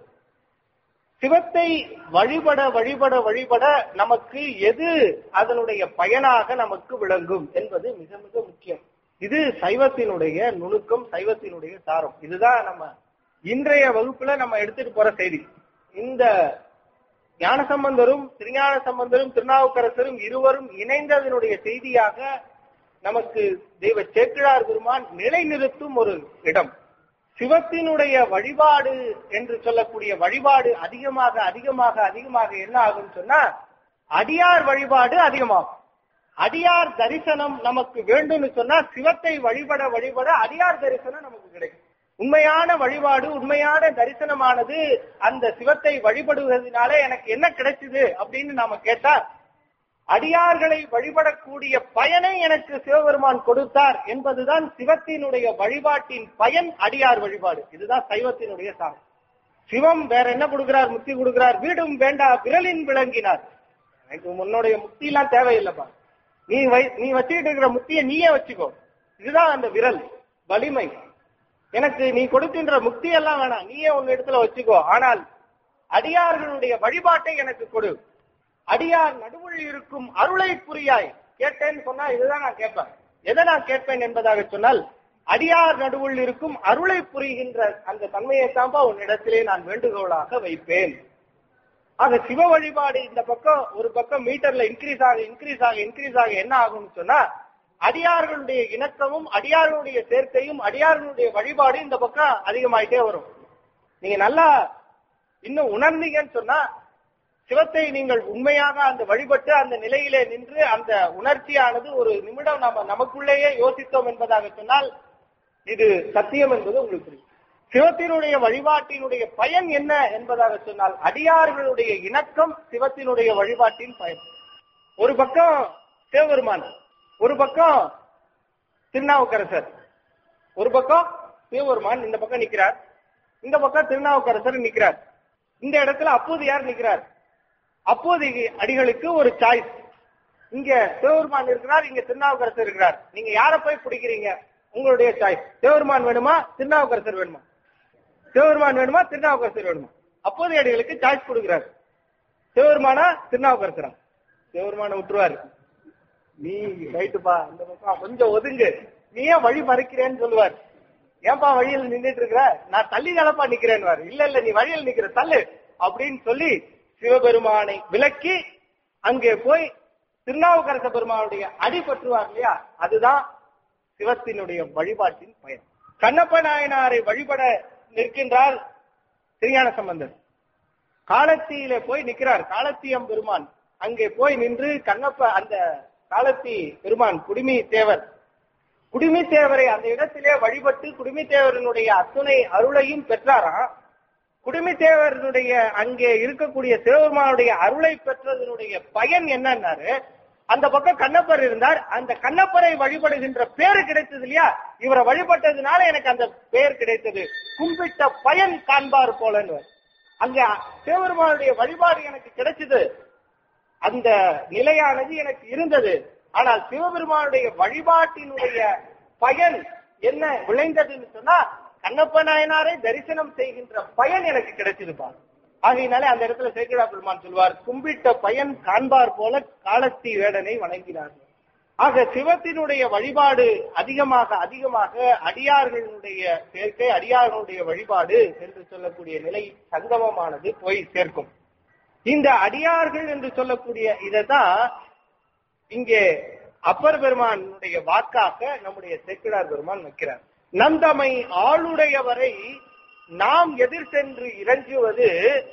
சிவத்தை வழிபட வழிபட வழிபட நமக்கு எது அதனுடைய பயனாக நமக்கு விளங்கும் என்பது மிக மிக முக்கியம் இது சைவத்தினுடைய நுணுக்கம் சைவத்தினுடைய சாரம் இதுதான் நம்ம இன்றைய வகுப்புல நம்ம எடுத்துட்டு போற செய்தி இந்த ஞான சம்பந்தரும் திருஞான சம்பந்தரும் திருநாவுக்கரசரும் இருவரும் இணைந்ததனுடைய செய்தியாக நமக்கு தெய்வ சேக்கிழார் பெருமான் நிலைநிறுத்தும் ஒரு இடம் சிவத்தினுடைய வழிபாடு என்று சொல்லக்கூடிய வழிபாடு அதிகமாக அதிகமாக அதிகமாக என்ன ஆகும் சொன்னா அடியார் வழிபாடு அதிகமாகும் அடியார் தரிசனம் நமக்கு வேண்டும்னு சொன்னா சிவத்தை வழிபட வழிபட அடியார் தரிசனம் நமக்கு கிடைக்கும் உண்மையான வழிபாடு உண்மையான தரிசனமானது அந்த சிவத்தை வழிபடுவதனால எனக்கு என்ன கிடைச்சது அப்படின்னு நாம கேட்டா அடியார்களை வழிபடக்கூடிய பயனை எனக்கு சிவபெருமான் கொடுத்தார் என்பதுதான் சிவத்தினுடைய வழிபாட்டின் பயன் அடியார் வழிபாடு இதுதான் சைவத்தினுடைய சாரம் சிவம் வேற என்ன கொடுக்கிறார் முக்தி கொடுக்கிறார் வீடும் வேண்டா விரலின் விளங்கினார் எனக்கு உன்னுடைய முக்தி எல்லாம் தேவையில்லைப்பா நீ வை நீ வச்சுக்கிட்டு இருக்கிற முக்தியை நீயே வச்சுக்கோ இதுதான் அந்த விரல் வலிமை எனக்கு நீ கொடுக்கின்ற முக்தி எல்லாம் வேணாம் நீயே உன் இடத்துல வச்சுக்கோ ஆனால் அடியார்களுடைய வழிபாட்டை எனக்கு கொடு அடியார் நடுவுள் இருக்கும் அருளை புரியாய் கேட்டேன்னு சொன்னா இதுதான் நான் கேட்பேன் எதை நான் கேட்பேன் என்பதாக சொன்னால் அடியார் நடுவுள் இருக்கும் அருளை புரிகின்ற அந்த தன்மையை தான்பா உன்னிடத்திலே நான் வேண்டுகோளாக வைப்பேன் ஆக சிவ வழிபாடு இந்த பக்கம் ஒரு பக்கம் மீட்டர்ல இன்க்ரீஸ் ஆக இன்க்ரீஸ் ஆக இன்க்ரீஸ் ஆக என்ன ஆகும்னு சொன்னா அடியார்களுடைய இணக்கமும் அடியார்களுடைய சேர்க்கையும் அடியார்களுடைய வழிபாடு இந்த பக்கம் அதிகமாயிட்டே வரும் நீங்க நல்லா இன்னும் உணர்ந்தீங்கன்னு சொன்னா சிவத்தை நீங்கள் உண்மையாக அந்த வழிபட்டு அந்த நிலையிலே நின்று அந்த உணர்ச்சியானது ஒரு நிமிடம் நம்ம நமக்குள்ளேயே யோசித்தோம் என்பதாக சொன்னால் இது சத்தியம் என்பது உங்களுக்கு புரியும் சிவத்தினுடைய வழிபாட்டினுடைய பயன் என்ன என்பதாக சொன்னால் அடியார்களுடைய இணக்கம் சிவத்தினுடைய வழிபாட்டின் பயன் ஒரு பக்கம் சிவபெருமான் ஒரு பக்கம் திருநாவுக்கரசர் ஒரு பக்கம் சிவபெருமான் இந்த பக்கம் நிக்கிறார் இந்த பக்கம் திருநாவுக்கரசர் நிக்கிறார் இந்த இடத்துல அப்போது யார் நிக்கிறார் அப்போது அடிகளுக்கு ஒரு சாய்ஸ் இங்க சிவபெருமான் இருக்கிறார் இங்க திருநாவுக்கரசர் இருக்கிறார் நீங்க யார போய் பிடிக்கிறீங்க உங்களுடைய சாய்ஸ் சிவபெருமான் வேணுமா திருநாவுக்கரசர் வேணுமா சிவபெருமான் வேணுமா திருநாவுக்கரசர் வேணுமா அப்போது அடிகளுக்கு சாய்ஸ் கொடுக்கிறார் சிவபெருமானா திருநாவுக்கரசரா சிவபெருமான விட்டுருவாரு நீ ரைட்டுப்பா இந்த பக்கம் கொஞ்சம் ஒதுங்கு நீ ஏன் வழி மறைக்கிறேன்னு சொல்லுவார் ஏன்பா வழியில் நின்றுட்டு இருக்கிற நான் தள்ளி தானப்பா நிக்கிறேன்னு இல்ல இல்ல நீ வழியில் நிக்கிற தள்ளு அப்படின்னு சொல்லி சிவபெருமானை விலக்கி அங்கே போய் திருநாவுக்கரச பெருமானுடைய அடி பற்றுவார் இல்லையா அதுதான் சிவத்தினுடைய வழிபாட்டின் பயன் கண்ணப்ப நாயனாரை வழிபட நிற்கின்றார் திருஞான சம்பந்தர் காலத்தியிலே போய் நிற்கிறார் காலத்தியம் பெருமான் அங்கே போய் நின்று கண்ணப்ப அந்த காலத்தி பெருமான் குடிமி தேவர் குடிமி தேவரை அந்த இடத்திலே வழிபட்டு குடிமி தேவரனுடைய அத்துணை அருளையும் பெற்றாராம் குடிமி தேவரனுடைய அங்கே இருக்கக்கூடிய சிவபெருமானுடைய அருளை பெற்றதனுடைய பயன் என்னன்னாரு அந்த பக்கம் கண்ணப்பர் இருந்தார் அந்த கண்ணப்பரை வழிபடுகின்ற பேரு கிடைத்தது இல்லையா இவரை வழிபட்டதுனால எனக்கு அந்த பேர் கிடைத்தது கும்பிட்ட பயன் காண்பார் போலன்னு அங்க சிவபெருமானுடைய வழிபாடு எனக்கு கிடைச்சது அந்த நிலையானது எனக்கு இருந்தது ஆனால் சிவபெருமானுடைய வழிபாட்டினுடைய பயன் என்ன விளைந்ததுன்னு சொன்னா கண்ணப்ப நாயனாரை தரிசனம் செய்கின்ற பயன் எனக்கு கிடைச்சதுப்பா ஆகையினாலே அந்த இடத்துல சேக்கிழா பெருமான் சொல்வார் கும்பிட்ட பயன் காண்பார் போல காலத்தி வேடனை வணங்கினார் ஆக சிவத்தினுடைய வழிபாடு அதிகமாக அதிகமாக அடியார்களுடைய சேர்க்கை அடியார்களுடைய வழிபாடு என்று சொல்லக்கூடிய நிலை சங்கமமானது போய் சேர்க்கும் இந்த அடியார்கள் என்று சொல்லக்கூடிய இதைதான் இங்கே அப்பர் பெருமானுடைய வாக்காக நம்முடைய சேக்கிழார் பெருமான் வைக்கிறார் நந்தமை ஆளுடையவரை நாம் எதிர் சென்று இறங்குவது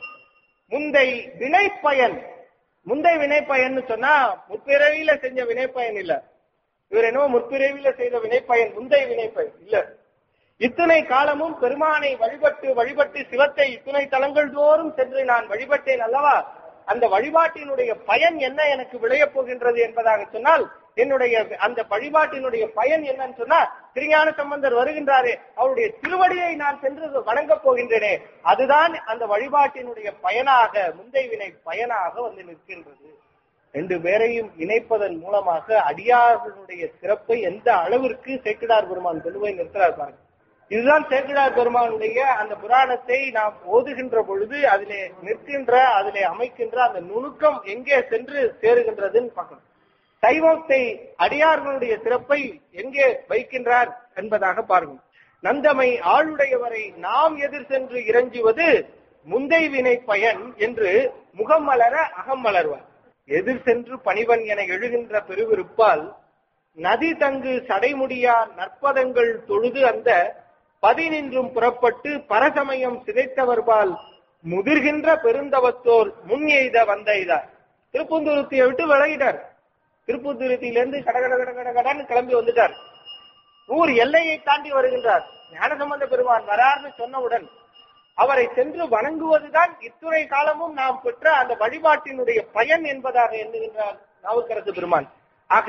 முந்தை வினைப்பயன் முந்தை வினைப்பயன் சொன்னா முற்பிறவியில செஞ்ச வினைப்பயன் இல்ல இவர் என்னவோ முற்பிறவியில செய்த வினைப்பயன் முந்தை வினைப்பயன் இல்ல இத்தனை காலமும் பெருமானை வழிபட்டு வழிபட்டு சிவத்தை இத்தனை தலங்கள் தோறும் சென்று நான் வழிபட்டேன் அல்லவா அந்த வழிபாட்டினுடைய பயன் என்ன எனக்கு விளையப் போகின்றது என்பதாக சொன்னால் என்னுடைய அந்த வழிபாட்டினுடைய பயன் என்னன்னு சொன்னா திருஞான சம்பந்தர் வருகின்றாரே அவருடைய திருவடியை நான் சென்று வணங்கப் போகின்றேனே அதுதான் அந்த வழிபாட்டினுடைய பயனாக முந்தை வினை பயனாக வந்து நிற்கின்றது ரெண்டு பேரையும் இணைப்பதன் மூலமாக அடியார்களுடைய சிறப்பை எந்த அளவிற்கு சேக்கிடார் பெருமான் கொண்டு போய் நிற்கிறார் பாருங்க இதுதான் சேக்கிடார் பெருமானுடைய அந்த புராணத்தை நாம் ஓதுகின்ற பொழுது அதிலே நிற்கின்ற அதிலே அமைக்கின்ற அந்த நுணுக்கம் எங்கே சென்று சேருகின்றதுன்னு பார்க்கணும் சைவத்தை அடியார்களுடைய சிறப்பை எங்கே வைக்கின்றார் என்பதாக பாருங்கள் நந்தமை ஆளுடையவரை நாம் எதிர் சென்று இறஞ்சுவது முந்தை வினை பயன் என்று முகம் மலர அகம் மலர்வார் எதிர் சென்று பணிவன் என எழுகின்ற பெருவிருப்பால் நதி தங்கு சடைமுடியா நற்பதங்கள் தொழுது அந்த பதினின்றும் புறப்பட்டு பரசமயம் சிதைத்தவர்பால் முதிர்கின்ற பெருந்தவத்தோர் முன் எய்த வந்த இதார் திருப்பந்துருத்தியை விட்டு விலகிட்டார் திருப்பந்துருத்தியிலிருந்து கட கட கட கட கடன்னு கிளம்பி வந்துட்டார் ஊர் எல்லையை தாண்டி வருகின்றார் ஞானசம்பந்த பெருமான் வரார்னு சொன்னவுடன் அவரை சென்று வணங்குவதுதான் இத்துறை காலமும் நாம் பெற்ற அந்த வழிபாட்டினுடைய பயன் என்பதாக எண்ணுகின்றார் நாவுக்கரசு பெருமான் ஆக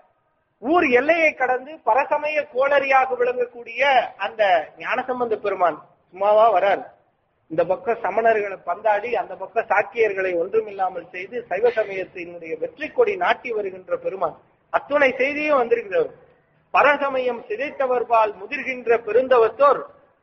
ஊர் எல்லையை கடந்து பரசமய கோளரியாக விளங்கக்கூடிய அந்த ஞானசம்பந்த பெருமான் சும்மாவா வரார் இந்த பக்கம் சமணர்களை பந்தாடி அந்த பக்கம் சாக்கியர்களை ஒன்றுமில்லாமல் செய்து சைவ சமயத்தினுடைய வெற்றி கொடி நாட்டி வருகின்ற பெருமான் அத்துணை செய்தியும் வந்திருக்கிறார் பரசமயம் சிதைத்தவர்பால் முதிர்கின்ற பெருந்தவத்தோர்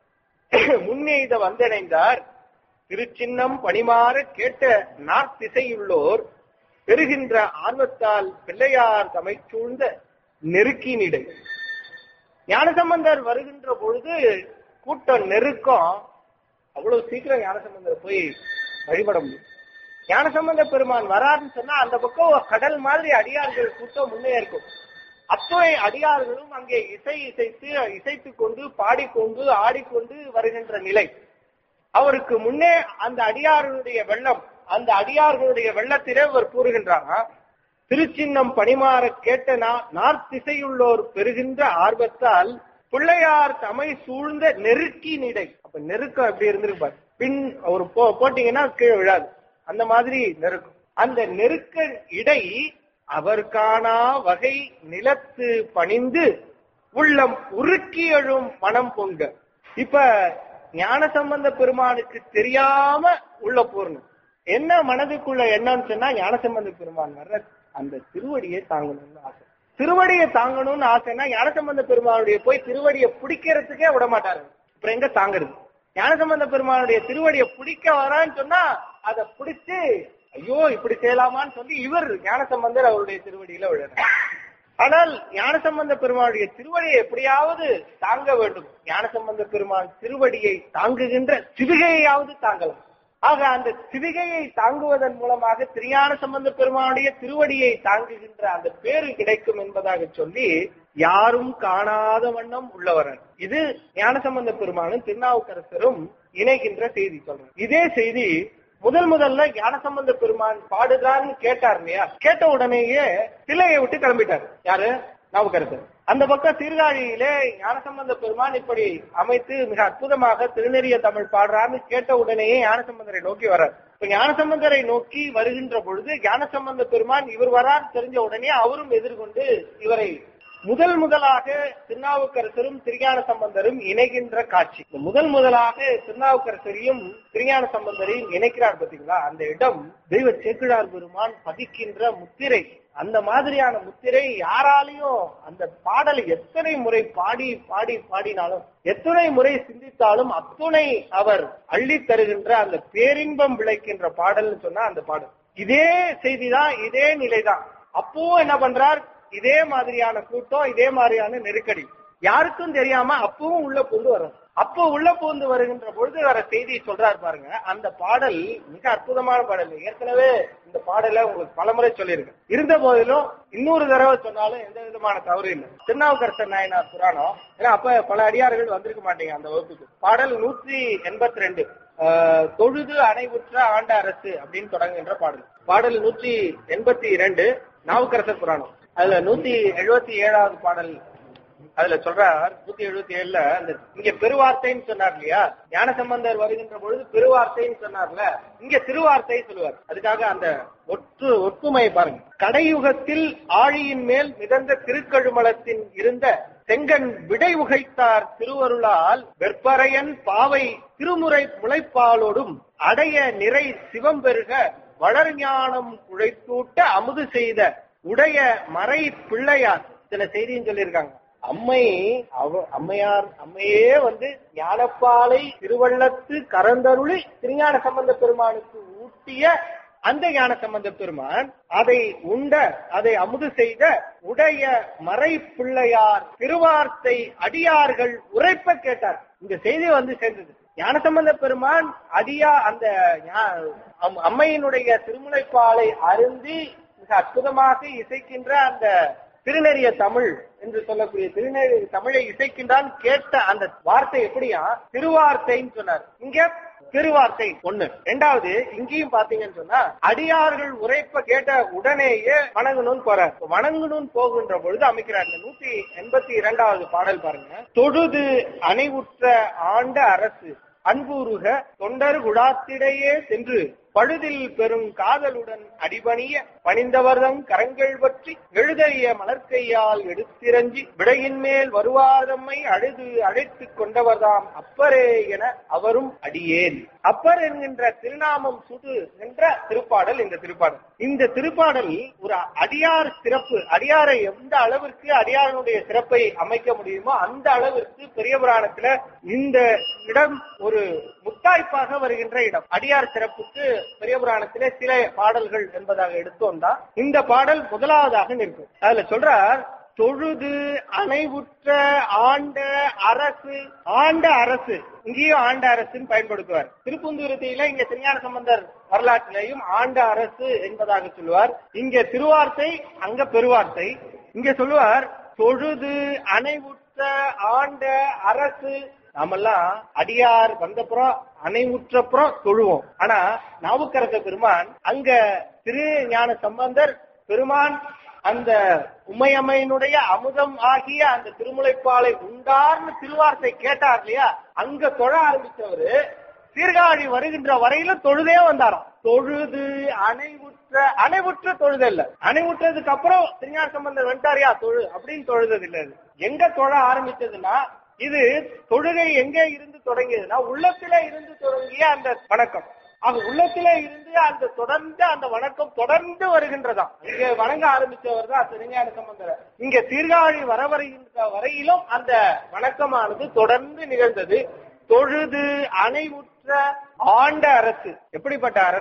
முன்னெய்த வந்தடைந்தார் திருச்சின்னம் பணிமாற கேட்ட நார்த்திசையுள்ளோர் பெறுகின்ற ஆர்வத்தால் பிள்ளையார் தமை சூழ்ந்த நெருக்கினிடை ஞானசம்பந்தர் வருகின்ற பொழுது கூட்டம் நெருக்கம் அவ்வளவு சீக்கிரம் ஞானசம்பந்தர் போய் வழிபட முடியும் ஞானசம்பந்த பெருமான் வராருன்னு சொன்னா அந்த பக்கம் கடல் மாதிரி அடியார்கள் கூட்டம் முன்னே இருக்கும் அத்துணை அடியார்களும் அங்கே இசை இசைத்து இசைத்துக் கொண்டு பாடிக்கொண்டு ஆடிக்கொண்டு வருகின்ற நிலை அவருக்கு முன்னே அந்த அடியார்களுடைய வெள்ளம் அந்த அடியார்களுடைய வெள்ளத்திலே அவர் கூறுகின்றாரா திருச்சின்னம் பணிமாற கேட்ட நார்த்திசையுள்ளோர் பெறுகின்ற ஆர்வத்தால் பிள்ளையார் தமை சூழ்ந்த நெருக்கி நிடை அப்ப நெருக்கம் எப்படி இருந்திருப்பார் பின் ஒரு போட்டீங்கன்னா கீழே விழாது அந்த மாதிரி நெருக்கம் அந்த நெருக்க இடை அவர் காணா வகை நிலத்து பணிந்து உள்ளம் உருக்கி எழும் மனம் பொங்க இப்ப ஞான சம்பந்த பெருமானுக்கு தெரியாம உள்ள போறணும் என்ன மனதுக்குள்ள என்னன்னு சொன்னா ஞான சம்பந்த பெருமான் வர்ற அந்த திருவடியை தாங்கணும்னு ஆசை திருவடியை தாங்கணும்னு ஆசைன்னா ஞானசம்பந்த பெருமானுடைய போய் திருவடியை பிடிக்கிறதுக்கே விட மாட்டாரு அப்புறம் எங்க தாங்குறது ஞானசம்பந்த பெருமானுடைய திருவடியை பிடிக்க வரான்னு சொன்னா அதை பிடிச்சு ஐயோ இப்படி செய்யலாமான்னு சொல்லி இவர் ஞானசம்பந்தர் அவருடைய திருவடியில விழுறார் ஆனால் ஞானசம்பந்த பெருமானுடைய திருவடியை எப்படியாவது தாங்க வேண்டும் ஞானசம்பந்த பெருமான் திருவடியை தாங்குகின்ற சிவிகையாவது தாங்கலாம் ஆக அந்த சிவிகையை தாங்குவதன் மூலமாக திருஞான சம்பந்த பெருமானுடைய திருவடியை தாங்குகின்ற அந்த பேரு கிடைக்கும் என்பதாக சொல்லி யாரும் காணாத வண்ணம் உள்ளவரன் இது ஞானசம்பந்த பெருமானும் திருநாவுக்கரசரும் இணைகின்ற செய்தி சொல்றேன் இதே செய்தி முதல் முதல்ல ஞானசம்பந்த பெருமான் பாடுதான்னு கேட்டார் இல்லையா கேட்ட உடனேயே சிலையை விட்டு கிளம்பிட்டார் யாரு நாவுக்கரசர் அந்த பக்கம் சீர்காழியிலே ஞானசம்பந்த பெருமான் இப்படி அமைத்து மிக அற்புதமாக திருநெறிய தமிழ் பாடுறான்னு கேட்ட உடனேயே ஞானசம்பந்தரை நோக்கி வர்றார் இப்ப ஞானசம்பந்தரை நோக்கி வருகின்ற பொழுது ஞானசம்பந்த பெருமான் இவர் வரார் தெரிஞ்ச உடனே அவரும் எதிர்கொண்டு இவரை முதல் முதலாக திருநாவுக்கரசரும் திருஞான சம்பந்தரும் இணைகின்ற காட்சி இந்த முதல் முதலாக திருநாவுக்கரசரையும் திருஞான சம்பந்தரையும் இணைக்கிறார் பாத்தீங்களா அந்த இடம் தெய்வ சேக்கிழார் பெருமான் பதிக்கின்ற முத்திரை அந்த மாதிரியான முத்திரை யாராலையும் அந்த பாடலை எத்தனை முறை பாடி பாடி பாடினாலும் எத்தனை முறை சிந்தித்தாலும் அத்துணை அவர் அள்ளி தருகின்ற அந்த பேரின்பம் விளைக்கின்ற பாடல்னு சொன்னா அந்த பாடல் இதே செய்திதான் இதே நிலைதான் அப்போ என்ன பண்றார் இதே மாதிரியான கூட்டம் இதே மாதிரியான நெருக்கடி யாருக்கும் தெரியாம அப்பவும் உள்ள பூந்து வரும் அப்போ உள்ள பூந்து வருகின்ற பொழுது வர செய்தி சொல்றாரு பாருங்க அந்த பாடல் மிக அற்புதமான பாடல் ஏற்கனவே இந்த பாடல உங்களுக்கு பலமுறை சொல்லியிருக்கேன் இருந்த போதிலும் இன்னொரு தடவை சொன்னாலும் எந்த விதமான தவறு இல்லை திருநாவுக்கரசர் நாயனார் புராணம் ஏன்னா அப்ப பல அடியார்கள் வந்திருக்க மாட்டீங்க அந்த வகுப்புக்கு பாடல் நூற்றி எண்பத்தி ரெண்டு தொழுது அணைவுற்ற ஆண்ட அரசு அப்படின்னு தொடங்குகின்ற பாடல் பாடல் நூற்றி எண்பத்தி இரண்டு நாவுக்கரசர் புராணம் அதுல நூத்தி எழுபத்தி ஏழாவது பாடல் அதுல சொல்றார் நூத்தி எழுபத்தி ஏழுல அந்த இங்க பெருவார்த்தைன்னு சொன்னார் இல்லையா ஞான சம்பந்தர் வருகின்ற பொழுது பெருவார்த்தைன்னு சொன்னார்ல இங்க திருவார்த்தை சொல்லுவார் அதுக்காக அந்த ஒற்று ஒற்றுமை பாருங்க கடையுகத்தில் ஆழியின் மேல் மிதந்த திருக்கழுமலத்தின் இருந்த செங்கன் விடை உகைத்தார் திருவருளால் வெற்பரையன் பாவை திருமுறை முளைப்பாலோடும் அடைய நிறை சிவம் பெருக வளர்ஞானம் குழைத்தூட்ட அமுது செய்த உடைய மறை பிள்ளையார் சில செய்தியும் சொல்லியிருக்காங்க அம்மை அவ அம்மையார் அம்மையே வந்து ஞானப்பாலை திருவள்ளத்து கரந்தருளி திருஞான சம்பந்த பெருமானுக்கு ஊட்டிய அந்த ஞான சம்பந்த பெருமான் அதை உண்ட அதை அமுது செய்த உடைய மறை பிள்ளையார் திருவார்த்தை அடியார்கள் உரைப்ப கேட்டார் இந்த செய்தி வந்து சேர்ந்தது ஞானசம்பந்த பெருமான் அடியா அந்த அம்மையினுடைய திருமுனைப்பாலை அருந்தி மிக அற்புதமாக இசைக்கின்ற அந்த திருநெறிய தமிழ் என்று சொல்லக்கூடிய திருநெறி தமிழை இசைக்கின்றான் கேட்ட அந்த வார்த்தை எப்படியா திருவார்த்தைன்னு சொன்னார் இங்க திருவார்த்தை ஒண்ணு ரெண்டாவது இங்கேயும் பாத்தீங்கன்னு சொன்னா அடியார்கள் உரைப்ப கேட்ட உடனேயே வணங்கணும்னு போறார் வணங்கணும்னு போகின்ற பொழுது அமைக்கிறார் இந்த நூத்தி எண்பத்தி இரண்டாவது பாடல் பாருங்க தொழுது அணைவுற்ற ஆண்ட அரசு அன்புருக தொண்டர் குடாத்திடையே சென்று பழுதில் பெரும் காதலுடன் அடிபணிய பணிந்தவர்தம் கரங்கள் பற்றி எழுதறிய மலர்க்கையால் எடுத்திரஞ்சி விடையின் மேல் வருவாதம்மை அழுது அழைத்துக் கொண்டவர்தாம் அப்பரே என அவரும் அடியேன் அப்பர் என்கின்ற திருநாமம் சுடு என்ற திருப்பாடல் இந்த திருப்பாடல் இந்த திருப்பாடல் ஒரு அடியார் சிறப்பு அடியாரை எந்த அளவிற்கு அடியாரனுடைய சிறப்பை அமைக்க முடியுமோ அந்த அளவிற்கு பெரிய புராணத்துல இந்த இடம் ஒரு முத்தாய்ப்பாக வருகின்ற இடம் அடியார் சிறப்புக்கு பெரிய புராணத்திலே சில பாடல்கள் என்பதாக எடுத்தோம்னா இந்த பாடல் முதலாவதாக நிற்கும் அதுல சொல்றார் தொழுது அணைவுற்ற ஆண்ட அரசு ஆண்ட அரசு இங்கேயும் ஆண்ட அரசுன்னு பயன்படுத்துவார் திருப்புந்துருத்தியில இங்க திருஞான சம்பந்தர் வரலாற்றிலையும் ஆண்ட அரசு என்பதாக சொல்லுவார் இங்க திருவார்த்தை அங்க பெருவார்த்தை இங்க சொல்லுவார் தொழுது அணைவுற்ற ஆண்ட அரசு நாமெல்லாம் அடியார் வந்தப்புறம் அணைவுற்றப்புறம் தொழுவோம் ஆனா நாவுக்கரச பெருமான் அங்க திரு ஞான சம்பந்தர் பெருமான் அந்த உமையம்மையினுடைய அமுதம் ஆகிய அந்த திருமுலைப்பாலை உண்டார்னு திருவார்த்தை கேட்டார் இல்லையா அங்க தொழ ஆரம்பிச்சவரு சீர்காழி வருகின்ற வரையிலும் தொழுதே வந்தாராம் தொழுது அணைவுற்ற அணைவுற்ற தொழுது இல்ல அணைவுற்றதுக்கு அப்புறம் திருஞான சம்பந்தர் வந்துட்டாரியா தொழு அப்படின்னு தொழுதது இல்ல இது எங்க தொழ ஆரம்பிச்சதுன்னா இது தொழுகை எங்க இருந்து தொடங்கியதுன்னா உள்ளத்தில இருந்து தொடங்கிய அந்த வணக்கம் ஆக உள்ளத்தில இருந்து அந்த தொடர்ந்து அந்த வணக்கம் தொடர்ந்து வருகின்றதாம் இங்க வணங்க ஆரம்பிச்சவர் தான் திருஞான சம்பந்தர் இங்க சீர்காழி வர வருகின்ற வரையிலும் அந்த வணக்கமானது தொடர்ந்து நிகழ்ந்தது தொழுது அணைவுற்ற ஆண்ட அரசு எப்படிப்பட்ட அரசா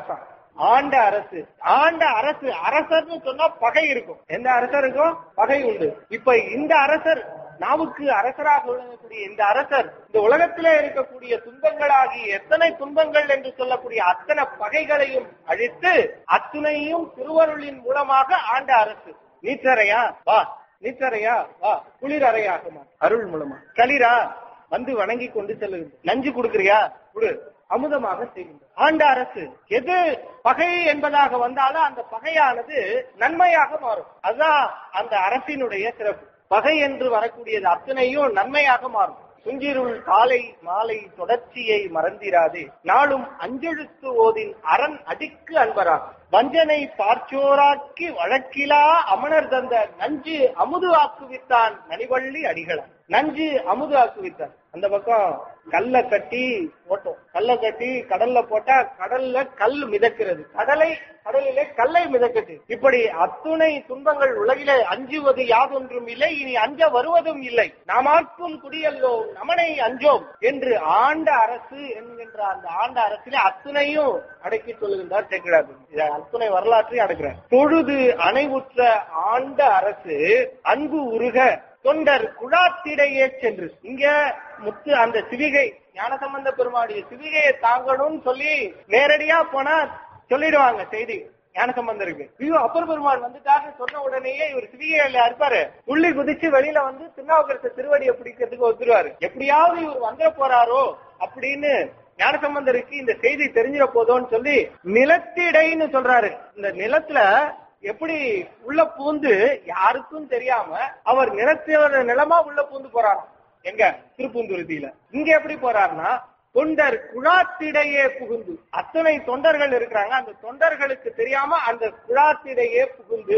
ஆண்ட அரசு ஆண்ட அரசு அரசர்னு சொன்னா பகை இருக்கும் எந்த அரசருக்கும் பகை உண்டு இப்ப இந்த அரசர் நாவுக்கு அரசராக விளங்கக்கூடிய இந்த அரசர் இந்த உலகத்திலே இருக்கக்கூடிய துன்பங்களாகிய எத்தனை துன்பங்கள் என்று சொல்லக்கூடிய அத்தனை பகைகளையும் அழித்து அத்துணையும் திருவருளின் மூலமாக ஆண்ட அரசு நீச்சரையா வா நீச்சரையா வா குளிர் அறையாகுமா அருள் மூலமா களிரா வந்து வணங்கி கொண்டு செல்லுங்க நஞ்சு கொடுக்கறியா குடு அமுதமாக செய்கின்ற ஆண்ட அரசு எது பகை என்பதாக வந்தாலும் அந்த பகையானது நன்மையாக மாறும் அதுதான் அந்த அரசினுடைய சிறப்பு பகை என்று வரக்கூடியது அத்தனையும் நன்மையாக மாறும் சுஞ்சிருள் காலை மாலை தொடர்ச்சியை மறந்திராதே நாளும் அஞ்செழுத்து ஓதின் அரண் அடிக்கு அன்பராகும் வஞ்சனை பார்ச்சோராக்கி வழக்கிலா அமணர் தந்த நஞ்சு அமுது ஆக்குவித்தான் நனிவள்ளி அடிகளான் நஞ்சு அமுது ஆக்குவித்தான் அந்த பக்கம் கல்ல கட்டி போட்டோம் கல்ல கட்டி கடல்ல போட்டா கடல்ல கல் மிதக்கிறது கடலை கடலிலே கல்லை மிதக்கட்டு இப்படி அத்துணை துன்பங்கள் உலகிலே அஞ்சுவது யாதொன்றும் இல்லை இனி அஞ்ச வருவதும் இல்லை நாமாக்கும் குடியல்லோம் நமனை அஞ்சோம் என்று ஆண்ட அரசு என்கின்ற அந்த ஆண்ட அரசிலே அத்துணையும் அடக்கி சொல்லுகின்றார் சேக்கிழார் இதை அத்துணை வரலாற்றை அடக்கிறார் தொழுது அணைவுற்ற ஆண்ட அரசு அன்பு உருக தொண்டர் குழாத்திடையே சென்று இங்க முத்து அந்த சிவிகை ஞானசம்பந்த பெருமாடிய சிவிகையை தாங்கணும்னு சொல்லி நேரடியா போனா சொல்லிடுவாங்க செய்தி ஞானசம்பந்தருக்கு ஐயோ அப்பர் பெருமாள் வந்துட்டாருன்னு சொன்ன உடனேயே இவர் சிவிகையில இருப்பாரு உள்ளி குதிச்சு வெளியில வந்து திருநாவுக்கரசு திருவடியை பிடிக்கிறதுக்கு வந்துருவாரு எப்படியாவது இவர் வந்துட போறாரோ அப்படின்னு ஞானசம்பந்தருக்கு இந்த செய்தி தெரிஞ்சிட போதோன்னு சொல்லி நிலத்திடைன்னு சொல்றாரு இந்த நிலத்துல எப்படி உள்ள பூந்து யாருக்கும் தெரியாம அவர் நிலத்தோட நிலமா உள்ள பூந்து போறாராம் எங்க திருப்பூந்துருத்தியில இங்க எப்படி போறாருன்னா தொண்டர் குழாத்திடையே புகுந்து அத்தனை தொண்டர்கள் இருக்கிறாங்க அந்த தொண்டர்களுக்கு தெரியாம அந்த குழாத்திடையே புகுந்து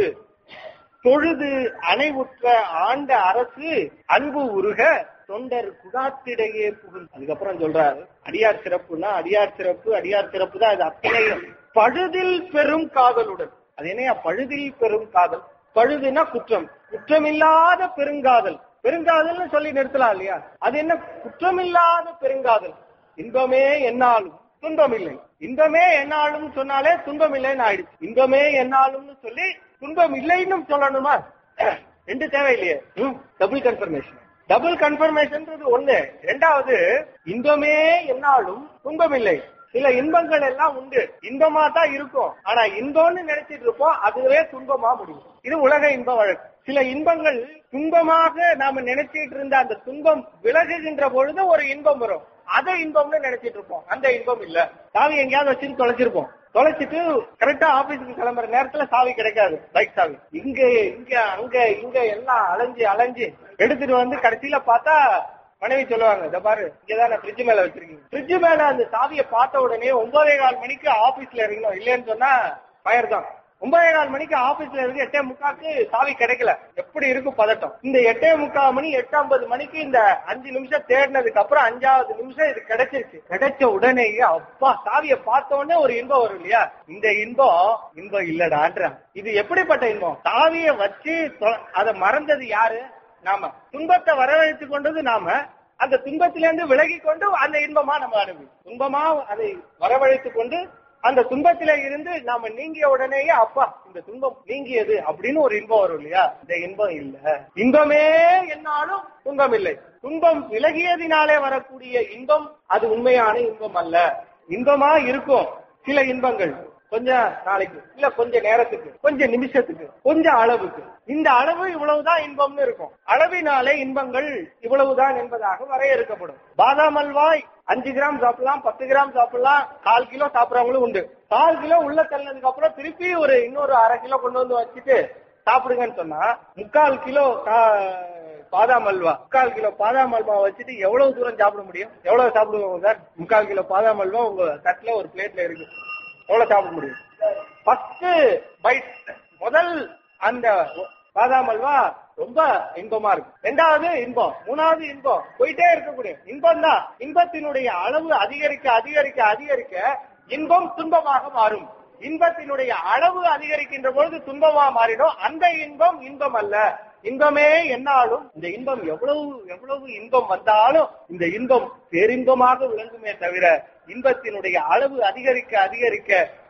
தொழுது அணைவுற்ற ஆண்ட அரசு அன்பு உருக தொண்டர் குடாத்திடையே புகுந்து அதுக்கப்புறம் சொல்றாரு அடியார் சிறப்புனா அடியார் சிறப்பு அடியார் சிறப்பு தான் அது அத்தனையும் பழுதில் பெரும் காதலுடன் அது என்னையா பழுதில் பெரும் காதல் பழுதுனா குற்றம் குற்றமில்லாத பெருங்காதல் பெருங்காதல்னு சொல்லி நிறுத்தலாம் இல்லையா அது என்ன குற்றமில்லாத பெருங்காதல் இன்பமே என்னாலும் துன்பம் இல்லை இன்பமே என்னாலும் சொன்னாலே துன்பம் இல்லைன்னு ஆயிடுச்சு இன்பமே என்னாலும்னு சொல்லி துன்பம் இல்லைன்னு சொல்லணுமா ரெண்டு தேவையில்லையே டபுள் கன்ஃபர்மேஷன் டபுள் கன்ஃபர்மேஷன்ன்றது ஒண்ணு ரெண்டாவது இன்பமே என்னாலும் துன்பம் இல்லை சில இன்பங்கள் எல்லாம் உண்டு இன்பமா தான் இருக்கும் ஆனா இன்பம்னு நினைச்சிட்டு இருப்போம் அதுவே துன்பமா முடியும் இது உலக இன்ப வழக்கு சில இன்பங்கள் துன்பமாக நாம நினைச்சிட்டு இருந்த அந்த துன்பம் விலகுகின்ற பொழுது ஒரு இன்பம் வரும் அதை இன்பம்னு நினைச்சிட்டு இருப்போம் அந்த இன்பம் இல்ல சாவி எங்கேயாவது வச்சுட்டு தொலைச்சிருப்போம் தொலைச்சிட்டு கரெக்டா ஆபீஸுக்கு கிளம்புற நேரத்துல சாவி கிடைக்காது பைக் சாவி இங்க இங்க அங்க இங்க எல்லாம் அலைஞ்சு அலைஞ்சு எடுத்துட்டு வந்து கடைசியில பார்த்தா மனைவி சொல்லுவாங்க இத பாரு இங்கதான் ஃப்ரிட்ஜ் மேல வச்சிருக்கீங்க ஃப்ரிட்ஜ் மேல அந்த சாவியை பார்த்த உடனே ஒன்பதே கால் மணிக்கு ஆபீஸ்ல இருக்கணும் இல்லைன்னு சொன்னா ஃபயர் தான் ஒன்பதே கால் மணிக்கு ஆபீஸ்ல இருக்கு எட்டே முக்காக்கு சாவி கிடைக்கல எப்படி இருக்கும் பதட்டம் இந்த எட்டே முக்கால் மணி எட்டு ஐம்பது மணிக்கு இந்த அஞ்சு நிமிஷம் தேடினதுக்கு அப்புறம் அஞ்சாவது நிமிஷம் இது கிடைச்சிருச்சு கிடைச்ச உடனேயே அப்பா சாவியை பார்த்த உடனே ஒரு இன்பம் வரும் இல்லையா இந்த இன்பம் இன்பம் இல்லடான்ற இது எப்படிப்பட்ட இன்பம் சாவியை வச்சு தொ- அதை மறந்தது யாரு நாம துன்பத்தை வரவழைத்து கொண்டது நாம அந்த துன்பத்திலிருந்து விலகி கொண்டு அந்த இன்பமா நம்ம அனுபவி துன்பமா அதை வரவழைத்து கொண்டு அந்த துன்பத்தில இருந்து நாம நீங்கிய உடனேயே அப்பா இந்த துன்பம் நீங்கியது அப்படின்னு ஒரு இன்பம் வரும் இல்லையா இந்த இன்பம் இல்ல இன்பமே என்னாலும் துன்பம் இல்லை துன்பம் விலகியதினாலே வரக்கூடிய இன்பம் அது உண்மையான இன்பம் அல்ல இன்பமா இருக்கும் சில இன்பங்கள் கொஞ்ச நாளைக்கு இல்ல கொஞ்ச நேரத்துக்கு கொஞ்ச நிமிஷத்துக்கு கொஞ்ச அளவுக்கு இந்த அளவு இவ்வளவுதான் இன்பம்னு இருக்கும் அளவினாலே இன்பங்கள் இவ்வளவுதான் என்பதாக வரையறுக்கப்படும் பாதாம் அல்வாய் அஞ்சு கிராம் சாப்பிடலாம் பத்து கிராம் சாப்பிடலாம் கால் கிலோ சாப்பிடறவங்களும் உண்டு கால் கிலோ உள்ள தள்ளதுக்கு அப்புறம் திருப்பி ஒரு இன்னொரு அரை கிலோ கொண்டு வந்து வச்சுட்டு சாப்பிடுங்கன்னு சொன்னா முக்கால் கிலோ கா- பாதாம் அல்வா முக்கால் கிலோ பாதாம் அல்வா வச்சுட்டு எவ்வளவு தூரம் சாப்பிட முடியும் எவ்வளவு சாப்பிடுவோம் சார் முக்கால் கிலோ பாதாம் அல்வா உங்க தட்டுல ஒரு பிளேட்ல இருக்கு எவ்வளவு சாப்பிட முடியும் ஃபர்ஸ்ட் பைட் முதல் அந்த பாதாம் அல்வா ரொம்ப இன்பமா இருக்கு ரெண்டாவது இன்பம் மூணாவது இன்பம் போயிட்டே இருக்கக்கூடிய இன்பம் தான் இன்பத்தினுடைய அளவு அதிகரிக்க அதிகரிக்க அதிகரிக்க இன்பம் துன்பமாக மாறும் இன்பத்தினுடைய அளவு அதிகரிக்கின்ற பொழுது துன்பமா மாறிடும் அந்த இன்பம் இன்பம் அல்ல இன்பமே என்னாலும் இந்த இன்பம் எவ்வளவு எவ்வளவு இன்பம் வந்தாலும் இந்த இன்பம் பேரின்பமாக விளங்குமே தவிர இன்பத்தினுடைய அளவு அதிகரிக்க அதிகரிக்க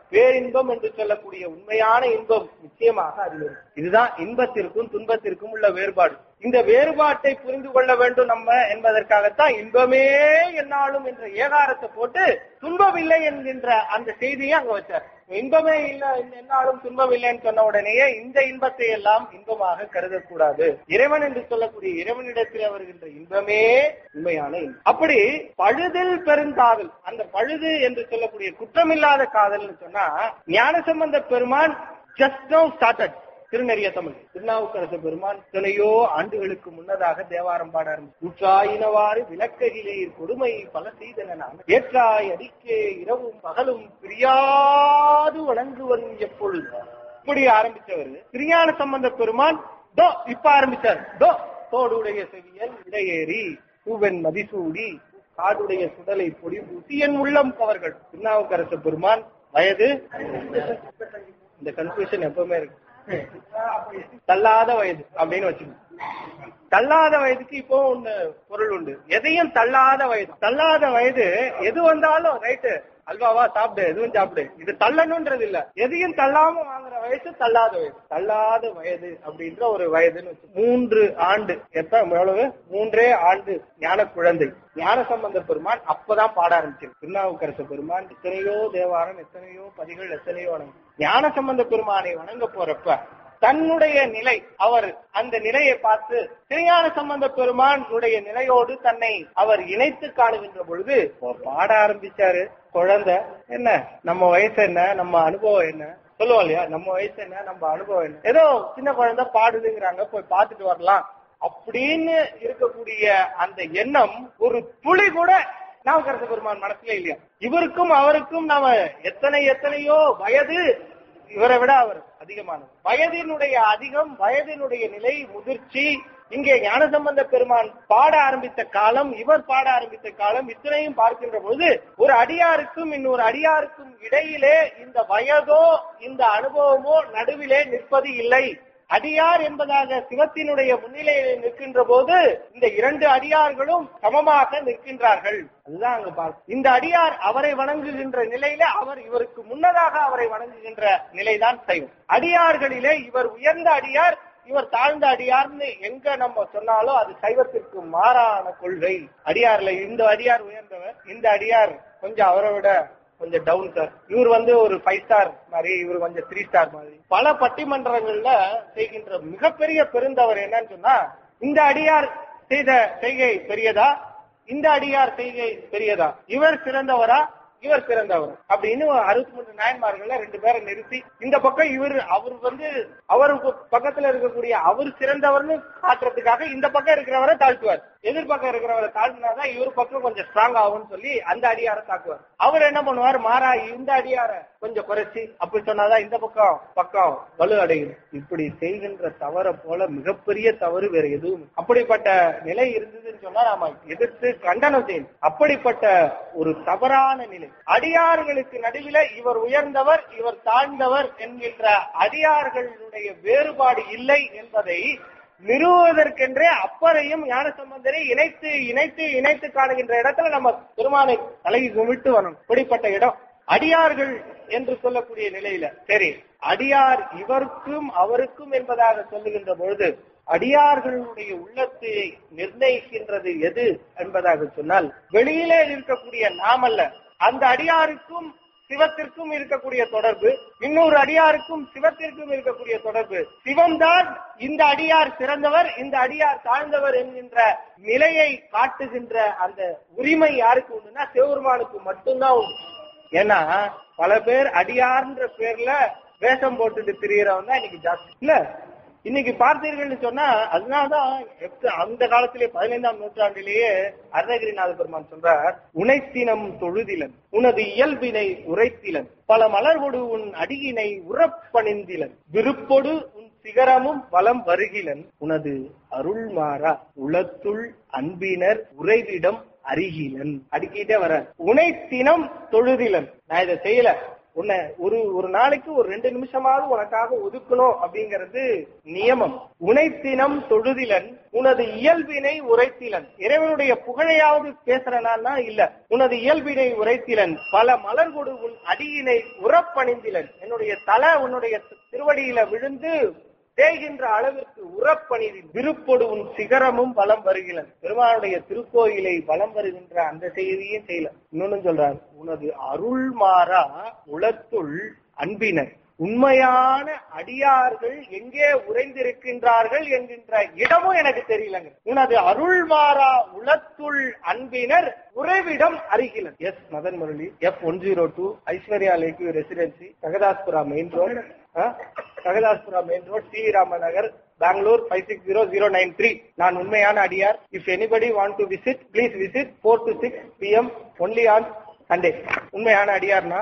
பேரின்பம் என்று சொல்லக்கூடிய உண்மையான இன்பம் நிச்சயமாக அதில் இருக்கு இதுதான் இன்பத்திற்கும் துன்பத்திற்கும் உள்ள வேறுபாடு இந்த வேறுபாட்டை புரிந்து கொள்ள வேண்டும் நம்ம என்பதற்காகத்தான் இன்பமே என்னாலும் என்ற ஏகாரத்தை போட்டு துன்பம் இல்லை என்கின்ற அந்த செய்தியை அங்க வச்சார் இன்பமே இல்ல என்னாலும் துன்பம் இல்லைன்னு சொன்ன உடனேயே இந்த இன்பத்தை எல்லாம் இன்பமாக கருதக்கூடாது இறைவன் என்று சொல்லக்கூடிய இறைவனிடத்தில் வருகின்ற இன்பமே உண்மையான இன்பம் அப்படி பழுதில் பெருங்காதல் அந்த பழுது என்று சொல்லக்கூடிய குற்றமில்லாத காதல்னு சொன்னா ஞானசம்பந்த பெருமான் ஜஸ்ட் நோ ஸ்டார்டட் திருநெறிய தமிழ் திருநாவுக்கரசு பெருமான் எத்தனையோ ஆண்டுகளுக்கு முன்னதாக தேவாரம் பாட ஆரம்பிச்சு ஊற்றாயினவாறு விளக்ககிலே கொடுமை பல செய்தன நான் ஏற்றாய் அடிக்கே இரவும் பகலும் பிரியாது வணங்குவன் எப்பொழுது இப்படி ஆரம்பிச்சவர் திருஞான சம்பந்த பெருமான் தோ இப்ப ஆரம்பிச்சார் தோ தோடுடைய செவியல் இடையேறி பூவன் மதிசூடி காடுடைய சுடலை பொடி பூசி என் உள்ளம் கவர்கள் திருநாவுக்கரசு பெருமான் வயது இந்த கன்ஃபியூஷன் எப்பவுமே இருக்கு தள்ளாத வயது அப்படின்னு வச்சுக்கணும் தள்ளாத வயதுக்கு இப்போ ஒண்ணு பொருள் உண்டு எதையும் தள்ளாத வயது தள்ளாத வயது எது வந்தாலும் ரைட்டு அல்வாவா சாப்பிடு எதுவும் சாப்பிடு இது தள்ளணும்ன்றது இல்ல எதையும் தள்ளாம வாங்குற வயசு தள்ளாத வயது தள்ளாத வயது அப்படின்ற ஒரு வயதுன்னு வச்சு மூன்று ஆண்டு எப்ப எவ்வளவு மூன்றே ஆண்டு ஞான குழந்தை ஞான சம்பந்த பெருமான் அப்பதான் பாட ஆரம்பிச்சிருக்கு திருநாவுக்கரசு பெருமான் எத்தனையோ தேவாரம் எத்தனையோ பதிகள் எத்தனையோ வணங்கும் ஞான சம்பந்த பெருமானை வணங்க போறப்ப தன்னுடைய நிலை அவர் அந்த நிலையை பார்த்து திருஞான சம்பந்த பெருமானுடைய நிலையோடு தன்னை அவர் இணைத்து காணுகின்ற பொழுது அவர் பாட ஆரம்பிச்சாரு குழந்தை என்ன நம்ம வயசு என்ன நம்ம அனுபவம் என்ன சொல்லுவோம் இல்லையா நம்ம வயசு என்ன நம்ம அனுபவம் என்ன ஏதோ சின்ன குழந்தை பாடுதுங்கிறாங்க போய் பார்த்துட்டு வரலாம் அப்படின்னு இருக்கக்கூடிய அந்த எண்ணம் ஒரு துளி கூட நாவுக்கரசு பெருமான் மனசுல இல்லையா இவருக்கும் அவருக்கும் நாம எத்தனை எத்தனையோ வயது இவரை விட அவர் அதிகமானது வயதினுடைய அதிகம் வயதினுடைய நிலை முதிர்ச்சி இங்கே ஞானசம்பந்த பெருமான் பாட ஆரம்பித்த காலம் இவர் பாட ஆரம்பித்த காலம் இத்தனையும் பார்க்கின்ற பொழுது ஒரு அடியாருக்கும் இன்னொரு அடியாருக்கும் இடையிலே இந்த வயதோ இந்த அனுபவமோ நடுவிலே நிற்பது இல்லை அடியார் என்பதாக சிவத்தினுடைய முன்னிலையில் நிற்கின்ற போது இந்த இரண்டு அடியார்களும் சமமாக நிற்கின்றார்கள் அதுதான் அங்க பார்க்கும் இந்த அடியார் அவரை வணங்குகின்ற நிலையில அவர் இவருக்கு முன்னதாக அவரை வணங்குகின்ற நிலைதான் சைவம் அடியார்களிலே இவர் உயர்ந்த அடியார் இவர் தாழ்ந்த அடியார்னு எங்க நம்ம சொன்னாலும் அது சைவத்திற்கு மாறான கொள்கை அடியார்ல இந்த அடியார் உயர்ந்தவர் இந்த அடியார் கொஞ்சம் அவரை விட கொஞ்சம் டவுன் சார் இவர் வந்து ஒரு ஃபைவ் ஸ்டார் மாதிரி இவர் கொஞ்சம் த்ரீ ஸ்டார் மாதிரி பல பட்டிமன்றங்கள்ல செய்கின்ற மிகப்பெரிய பெருந்தவர் என்னன்னு சொன்னா இந்த அடியார் செய்த செய்கை பெரியதா இந்த அடியார் செய்கை பெரியதா இவர் சிறந்தவரா இவர் சிறந்தவர் அப்படின்னு அறுபத்தி மூன்று நாயன்மார்கள்ல ரெண்டு பேரை நிறுத்தி இந்த பக்கம் இவர் அவர் வந்து அவருக்கு பக்கத்துல இருக்கக்கூடிய அவர் சிறந்தவர்னு காட்டுறதுக்காக இந்த பக்கம் இருக்கிறவரை தாழ்த்துவார் எதிர்பக்கம் இருக்கிறவரை தாழ்த்தினாதான் இவர் பக்கம் கொஞ்சம் ஸ்ட்ராங் ஆகும்னு சொல்லி அந்த அடியாரை தாக்குவார் அவர் என்ன பண்ணுவார் மாறா இந்த அடியார கொஞ்சம் குறைச்சி அப்படி சொன்னாதான் இந்த பக்கம் பக்கம் வலு அடையும் இப்படி செய்கின்ற தவறை போல மிகப்பெரிய தவறு வேற எதுவும் அப்படிப்பட்ட நிலை இருந்ததுன்னு சொன்னா நாம எதிர்த்து கண்டனம் செய்யணும் அப்படிப்பட்ட ஒரு தவறான நிலை அடியார்களுக்கு நடுவில இவர் உயர்ந்தவர் இவர் தாழ்ந்தவர் என்கின்ற அடியார்களுடைய வேறுபாடு இல்லை என்பதை நிறுவுவதற்கென்றே அப்பரையும் ஞான சம்பந்தரை இணைத்து இணைத்து இணைத்து காணுகின்ற இடத்துல நம்ம பெருமானை தலையை குமிட்டு வரணும் இப்படிப்பட்ட இடம் அடியார்கள் என்று சொல்லக்கூடிய நிலையில சரி அடியார் இவருக்கும் அவருக்கும் என்பதாக சொல்லுகின்ற பொழுது அடியார்களுடைய உள்ளத்தை நிர்ணயிக்கின்றது எது என்பதாக சொன்னால் வெளியிலே இருக்கக்கூடிய நாமல்ல அந்த அடியாருக்கும் சிவத்திற்கும் இருக்கக்கூடிய தொடர்பு இன்னொரு அடியாருக்கும் சிவத்திற்கும் இருக்கக்கூடிய தொடர்பு சிவம்தான் இந்த அடியார் சிறந்தவர் இந்த அடியார் தாழ்ந்தவர் என்கின்ற நிலையை காட்டுகின்ற அந்த உரிமை யாருக்கு உண்டுன்னா சிவபெருமானுக்கு மட்டும்தான் உண்டு ஏன்னா பல பேர் அடியார்ன்ற பேர்ல வேஷம் போட்டுட்டு திரியறவன் தான் இன்னைக்கு ஜாஸ்தி இல்ல இன்னைக்கு பார்த்தீர்கள்னு சொன்னா அதனாலதான் எப்ப- அந்த காலத்திலே பதினைந்தாம் நூற்றாண்டிலேயே அருணகிரிநாத பெருமான் சொல்றார் உனைத்தினம் தொழுதிலன் உனது இயல்பினை உரைத்திலன் பல மலர்கொடு உன் அடியினை உறப்பணிந்திலன் விருப்பொடு உன் சிகரமும் வலம் வருகிலன் உனது அருள் மாறா உளத்துள் அன்பினர் உறைவிடம் அருகிலன் அடிக்கிட்டே வர உனைத்தினம் தொழுதிலன் நான் இதை செய்யல உன்னை ஒரு ஒரு நாளைக்கு ஒரு ரெண்டு நிமிஷமாவது உனக்காக ஒதுக்கணும் அப்படிங்கிறது நியமம் உனைத்தினம் தொழுதிலன் உனது இயல்பினை உரைத்திலன் இறைவனுடைய புகழையாவது பேசுறனா இல்ல உனது இயல்பினை உரைத்திலன் பல மலர் கொடு உன் அடியினை உறப்பணிந்திலன் என்னுடைய தலை உன்னுடைய திருவடியில விழுந்து தேய்கின்ற அளவிற்கு உறப்பணிதி விருப்பொடு உன் சிகரமும் பலம் வருகிறது பெருமானுடைய திருக்கோயிலை பலம் வருகின்ற அந்த செய்தியும் செய்யல இன்னொன்னு சொல்றார் உனது அருள் மாறா உளத்துள் அன்பினர் உண்மையான அடியார்கள் எங்கே உறைந்திருக்கின்றார்கள் என்கின்ற இடமும் எனக்கு தெரியலங்க உனது அருள் மாறா உளத்துள் அன்பினர் உறைவிடம் அருகிலன் S Madan Murali F one zero two Aishwarya lakeview residency Sagadaspura main road Sagadaspura main road C Ramanagar Bangalore five six zero zero nine three நான் உண்மையான அடியார் if anybody want to visit please visit four to six PM only on Sunday உண்மையான அடியார்னா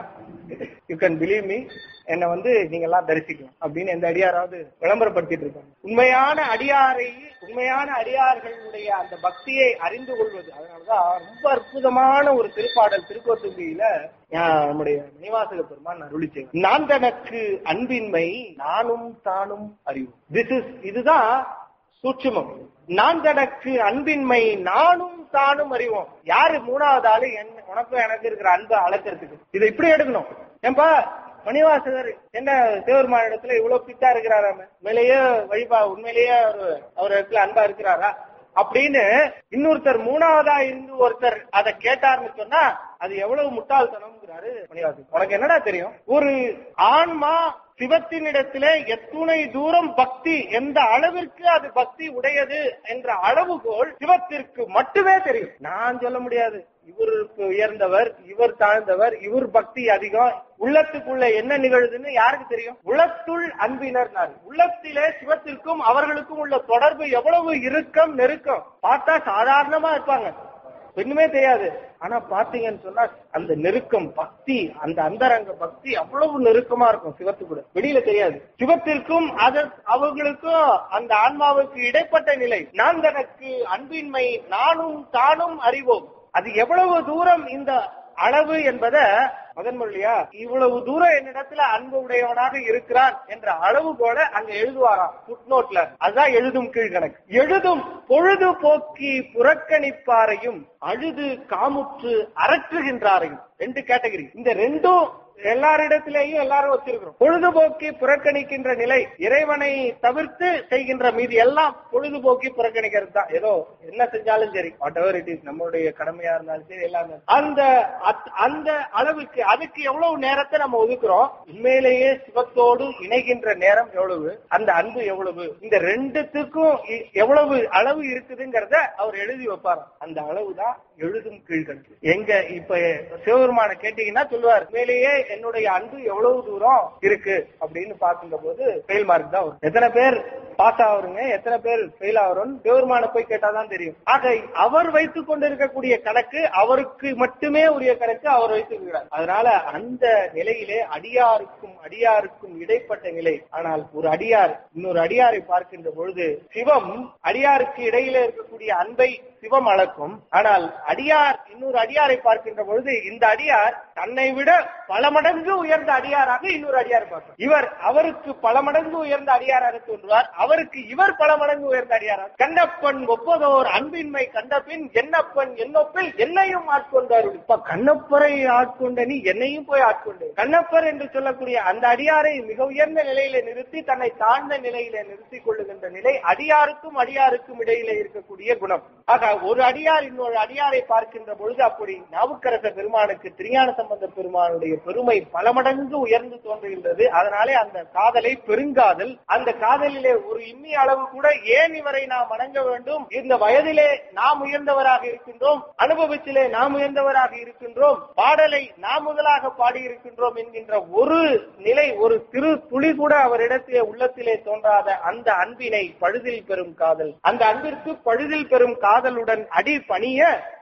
you can believe me என்னை வந்து நீங்க எல்லாம் தரிசிக்கலாம் அப்படின்னு எந்த அடியாராவது விளம்பரப்படுத்திட்டு இருக்காங்க உண்மையான அடியாரை உண்மையான அடியார்களுடைய அந்த பக்தியை அறிந்து கொள்வது அதனாலதான் ரொம்ப அற்புதமான ஒரு திருப்பாடல் திருக்கோத்தும்பியில நம்முடைய நிவாசக பெருமான் அருளி செய்வார் நான் தனக்கு அன்பின்மை நானும் தானும் அறிவோம் திஸ் இஸ் இதுதான் சூட்சுமம் நான் தனக்கு அன்பின்மை நானும் தானும் அறிவோம் யாரு மூணாவது ஆளு என் உனக்கும் எனக்கு இருக்கிற அன்பை அளக்கிறதுக்கு இதை இப்படி எடுக்கணும் ஏன்பா மணிவாசகர் என்ன சிவபெருமான இடத்துல இவ்வளவு பித்தா இருக்கிறாராம உண்மையிலேயே வழிபா உண்மையிலேயே அவர் அவர் இடத்துல அன்பா இருக்கிறாரா அப்படின்னு இன்னொருத்தர் மூணாவதா இருந்து ஒருத்தர் அதை கேட்டாருன்னு சொன்னா அது எவ்வளவு முட்டாள்தனம்ங்கிறாரு மணிவாசகர் உனக்கு என்னடா தெரியும் ஒரு ஆன்மா சிவத்தினிடத்திலே எத்துணை தூரம் பக்தி எந்த அளவிற்கு அது பக்தி உடையது என்ற அளவுகோல் சிவத்திற்கு மட்டுமே தெரியும் நான் சொல்ல முடியாது இவருக்கு உயர்ந்தவர் இவர் தாழ்ந்தவர் இவர் பக்தி அதிகம் உள்ளத்துக்குள்ள என்ன நிகழுதுன்னு யாருக்கு தெரியும் உளத்துள் அன்பினர் உள்ளத்திலே சிவத்திற்கும் அவர்களுக்கும் உள்ள தொடர்பு எவ்வளவு இறுக்கம் நெருக்கம் பார்த்தா சாதாரணமா இருப்பாங்க ஒண்ணுமே தெரியாது ஆனா பாத்தீங்கன்னு சொன்னா அந்த நெருக்கம் பக்தி அந்த அந்தரங்க பக்தி அவ்வளவு நெருக்கமா இருக்கும் சிவத்து கூட வெளியில தெரியாது சிவத்திற்கும் அத அவர்களுக்கும் அந்த ஆன்மாவுக்கு இடைப்பட்ட நிலை நான் தனக்கு அன்பின்மை நானும் தானும் அறிவோம் அது எவ்வளவு தூரம் இந்த அளவு என்பத மகன்மொழியா இவ்வளவு தூரம் என்னிடத்துல அன்பு உடையவனாக இருக்கிறான் என்ற அளவு போல அங்க எழுதுவாராம் புட்நோட்ல அதுதான் எழுதும் கீழ்கணக்கு எழுதும் பொழுதுபோக்கி புறக்கணிப்பாரையும் அழுது காமுற்று அரற்றுகின்றாரையும் ரெண்டு கேட்டகரி இந்த ரெண்டும் எல்லாரிடத்திலேயும் எல்லாரும் வச்சிருக்கிறோம் பொழுதுபோக்கி புறக்கணிக்கின்ற நிலை இறைவனை தவிர்த்து செய்கின்ற மீதி எல்லாம் பொழுதுபோக்கி புறக்கணிக்கிறது தான் ஏதோ என்ன செஞ்சாலும் சரி வாட் எவர் இட் இஸ் நம்மளுடைய கடமையா இருந்தாலும் சரி எல்லாமே அந்த அந்த அளவுக்கு அதுக்கு எவ்வளவு நேரத்தை நம்ம ஒதுக்குறோம் உண்மையிலேயே சிவத்தோடு இணைகின்ற நேரம் எவ்வளவு அந்த அன்பு எவ்வளவு இந்த ரெண்டுத்துக்கும் எவ்வளவு அளவு இருக்குதுங்கிறத அவர் எழுதி வைப்பார் அந்த அளவு தான் எழுதும் கீழ்கணக்கு எங்க இப்ப சிவபெருமான கேட்டீங்கன்னா சொல்லுவார் உண்மையிலேயே என்னுடைய அன்பு எவ்வளவு தூரம் இருக்கு அப்படின்னு பாக்குற போது ஃபெயில் மார்க் தான் வரும் எத்தனை பேர் பாஸ் ஆகுறங்க எத்தனை பேர் ஃபெயில் ஆகுறோம் தேவருமான போய் கேட்டாதான் தெரியும் ஆக அவர் வைத்துக் கொண்டிருக்கக்கூடிய கணக்கு அவருக்கு மட்டுமே உரிய கணக்கு அவர் வைத்திருக்கிறார் அதனால அந்த நிலையிலே அடியாருக்கும் அடியாருக்கும் இடைப்பட்ட நிலை ஆனால் ஒரு அடியார் இன்னொரு அடியாரை பார்க்கின்ற பொழுது சிவம் அடியாருக்கு இடையிலே இருக்கக்கூடிய அன்பை சிவம் அளக்கும் ஆனால் அடியார் இன்னொரு அடியாரை பார்க்கின்ற பொழுது இந்த அடியார் தன்னை விட பல மடங்கு உயர்ந்த அடியாராக இன்னொரு அடியார் பார்க்கும் இவர் அவருக்கு பல மடங்கு உயர்ந்த அடியாராக தோன்றுவார் அவருக்கு இவர் பல மடங்கு உயர்ந்த அடியாராக கண்ணப்பன் ஒப்பதோர் அன்பின்மை கண்டபின் என்னப்பன் என்னொப்பில் என்னையும் ஆட்கொண்டார் இப்ப கண்ணப்பரை ஆட்கொண்ட நீ என்னையும் போய் ஆட்கொண்டு கண்ணப்பர் என்று சொல்லக்கூடிய அந்த அடியாரை மிக உயர்ந்த நிலையில நிறுத்தி தன்னை தாழ்ந்த நிலையில நிறுத்திக் கொள்ளுகின்ற நிலை அடியாருக்கும் அடியாருக்கும் இடையில இருக்கக்கூடிய குணம் ஆக ஒரு அடியார் இன்னொரு அடியாரை பார்க்கின்ற பொழுது அப்படி நாவுக்கரச பெருமானுக்கு திருஞான சம்பந்த பெருமானுடைய பெருமை பல மடங்கு உயர்ந்து தோன்றுகின்றது அதனாலே அந்த காதலை பெருங்காதல் அந்த காதலிலே ஒரு இம்மி அளவு கூட ஏன் இவரை நாம் வணங்க வேண்டும் இந்த வயதிலே நாம் உயர்ந்தவராக இருக்கின்றோம் அனுபவத்திலே நாம் உயர்ந்தவராக இருக்கின்றோம் பாடலை நாம் முதலாக பாடியிருக்கின்றோம் என்கின்ற ஒரு நிலை ஒரு சிறு துளி கூட அவரிடத்திலே உள்ளத்திலே தோன்றாத அந்த அன்பினை பழுதில் பெறும் காதல் அந்த அன்பிற்கு பழுதில் பெறும் காதலுடன் அடி பணிய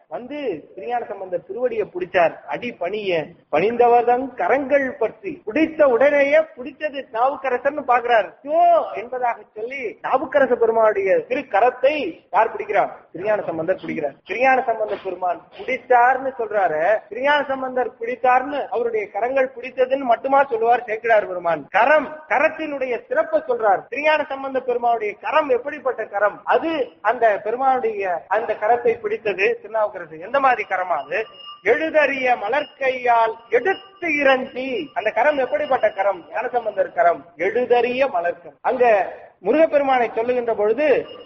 வந்து திருஞான சம்பந்தர் திருவடியை பிடிச்சார் அடி பணிய பணிந்தவர்தன் கரங்கள் பற்றி பிடித்த உடனேயே பிடிச்சது நாவுக்கரசர்னு பாக்குறார் ஐயோ என்பதாக சொல்லி நாவுக்கரச பெருமானுடைய திரு கரத்தை யார் பிடிக்கிறார் திருஞான சம்பந்தர் பிடிக்கிறார் திருஞான சம்பந்தர் பெருமான் பிடித்தார்னு சொல்றாரு திருஞான சம்பந்தர் பிடித்தார்னு அவருடைய கரங்கள் பிடித்ததுன்னு மட்டுமா சொல்லுவார் சேக்கிடார் பெருமான் கரம் கரத்தினுடைய சிறப்பை சொல்றார் திருஞான சம்பந்த பெருமானுடைய கரம் எப்படிப்பட்ட கரம் அது அந்த பெருமானுடைய அந்த கரத்தை பிடித்தது திருநாவுக்கரசு எந்த மாதிரி கரமா அது எழுதறிய மலர்க்கையால் எடுத்து இறஞ்சி அந்த கரம் எப்படிப்பட்ட கரம் ஞானசம்பந்தர் கரம் எழுதறிய மலர்க்கம் அங்க முருகப்பெருமானை சொல்லுகின்ற பொழுது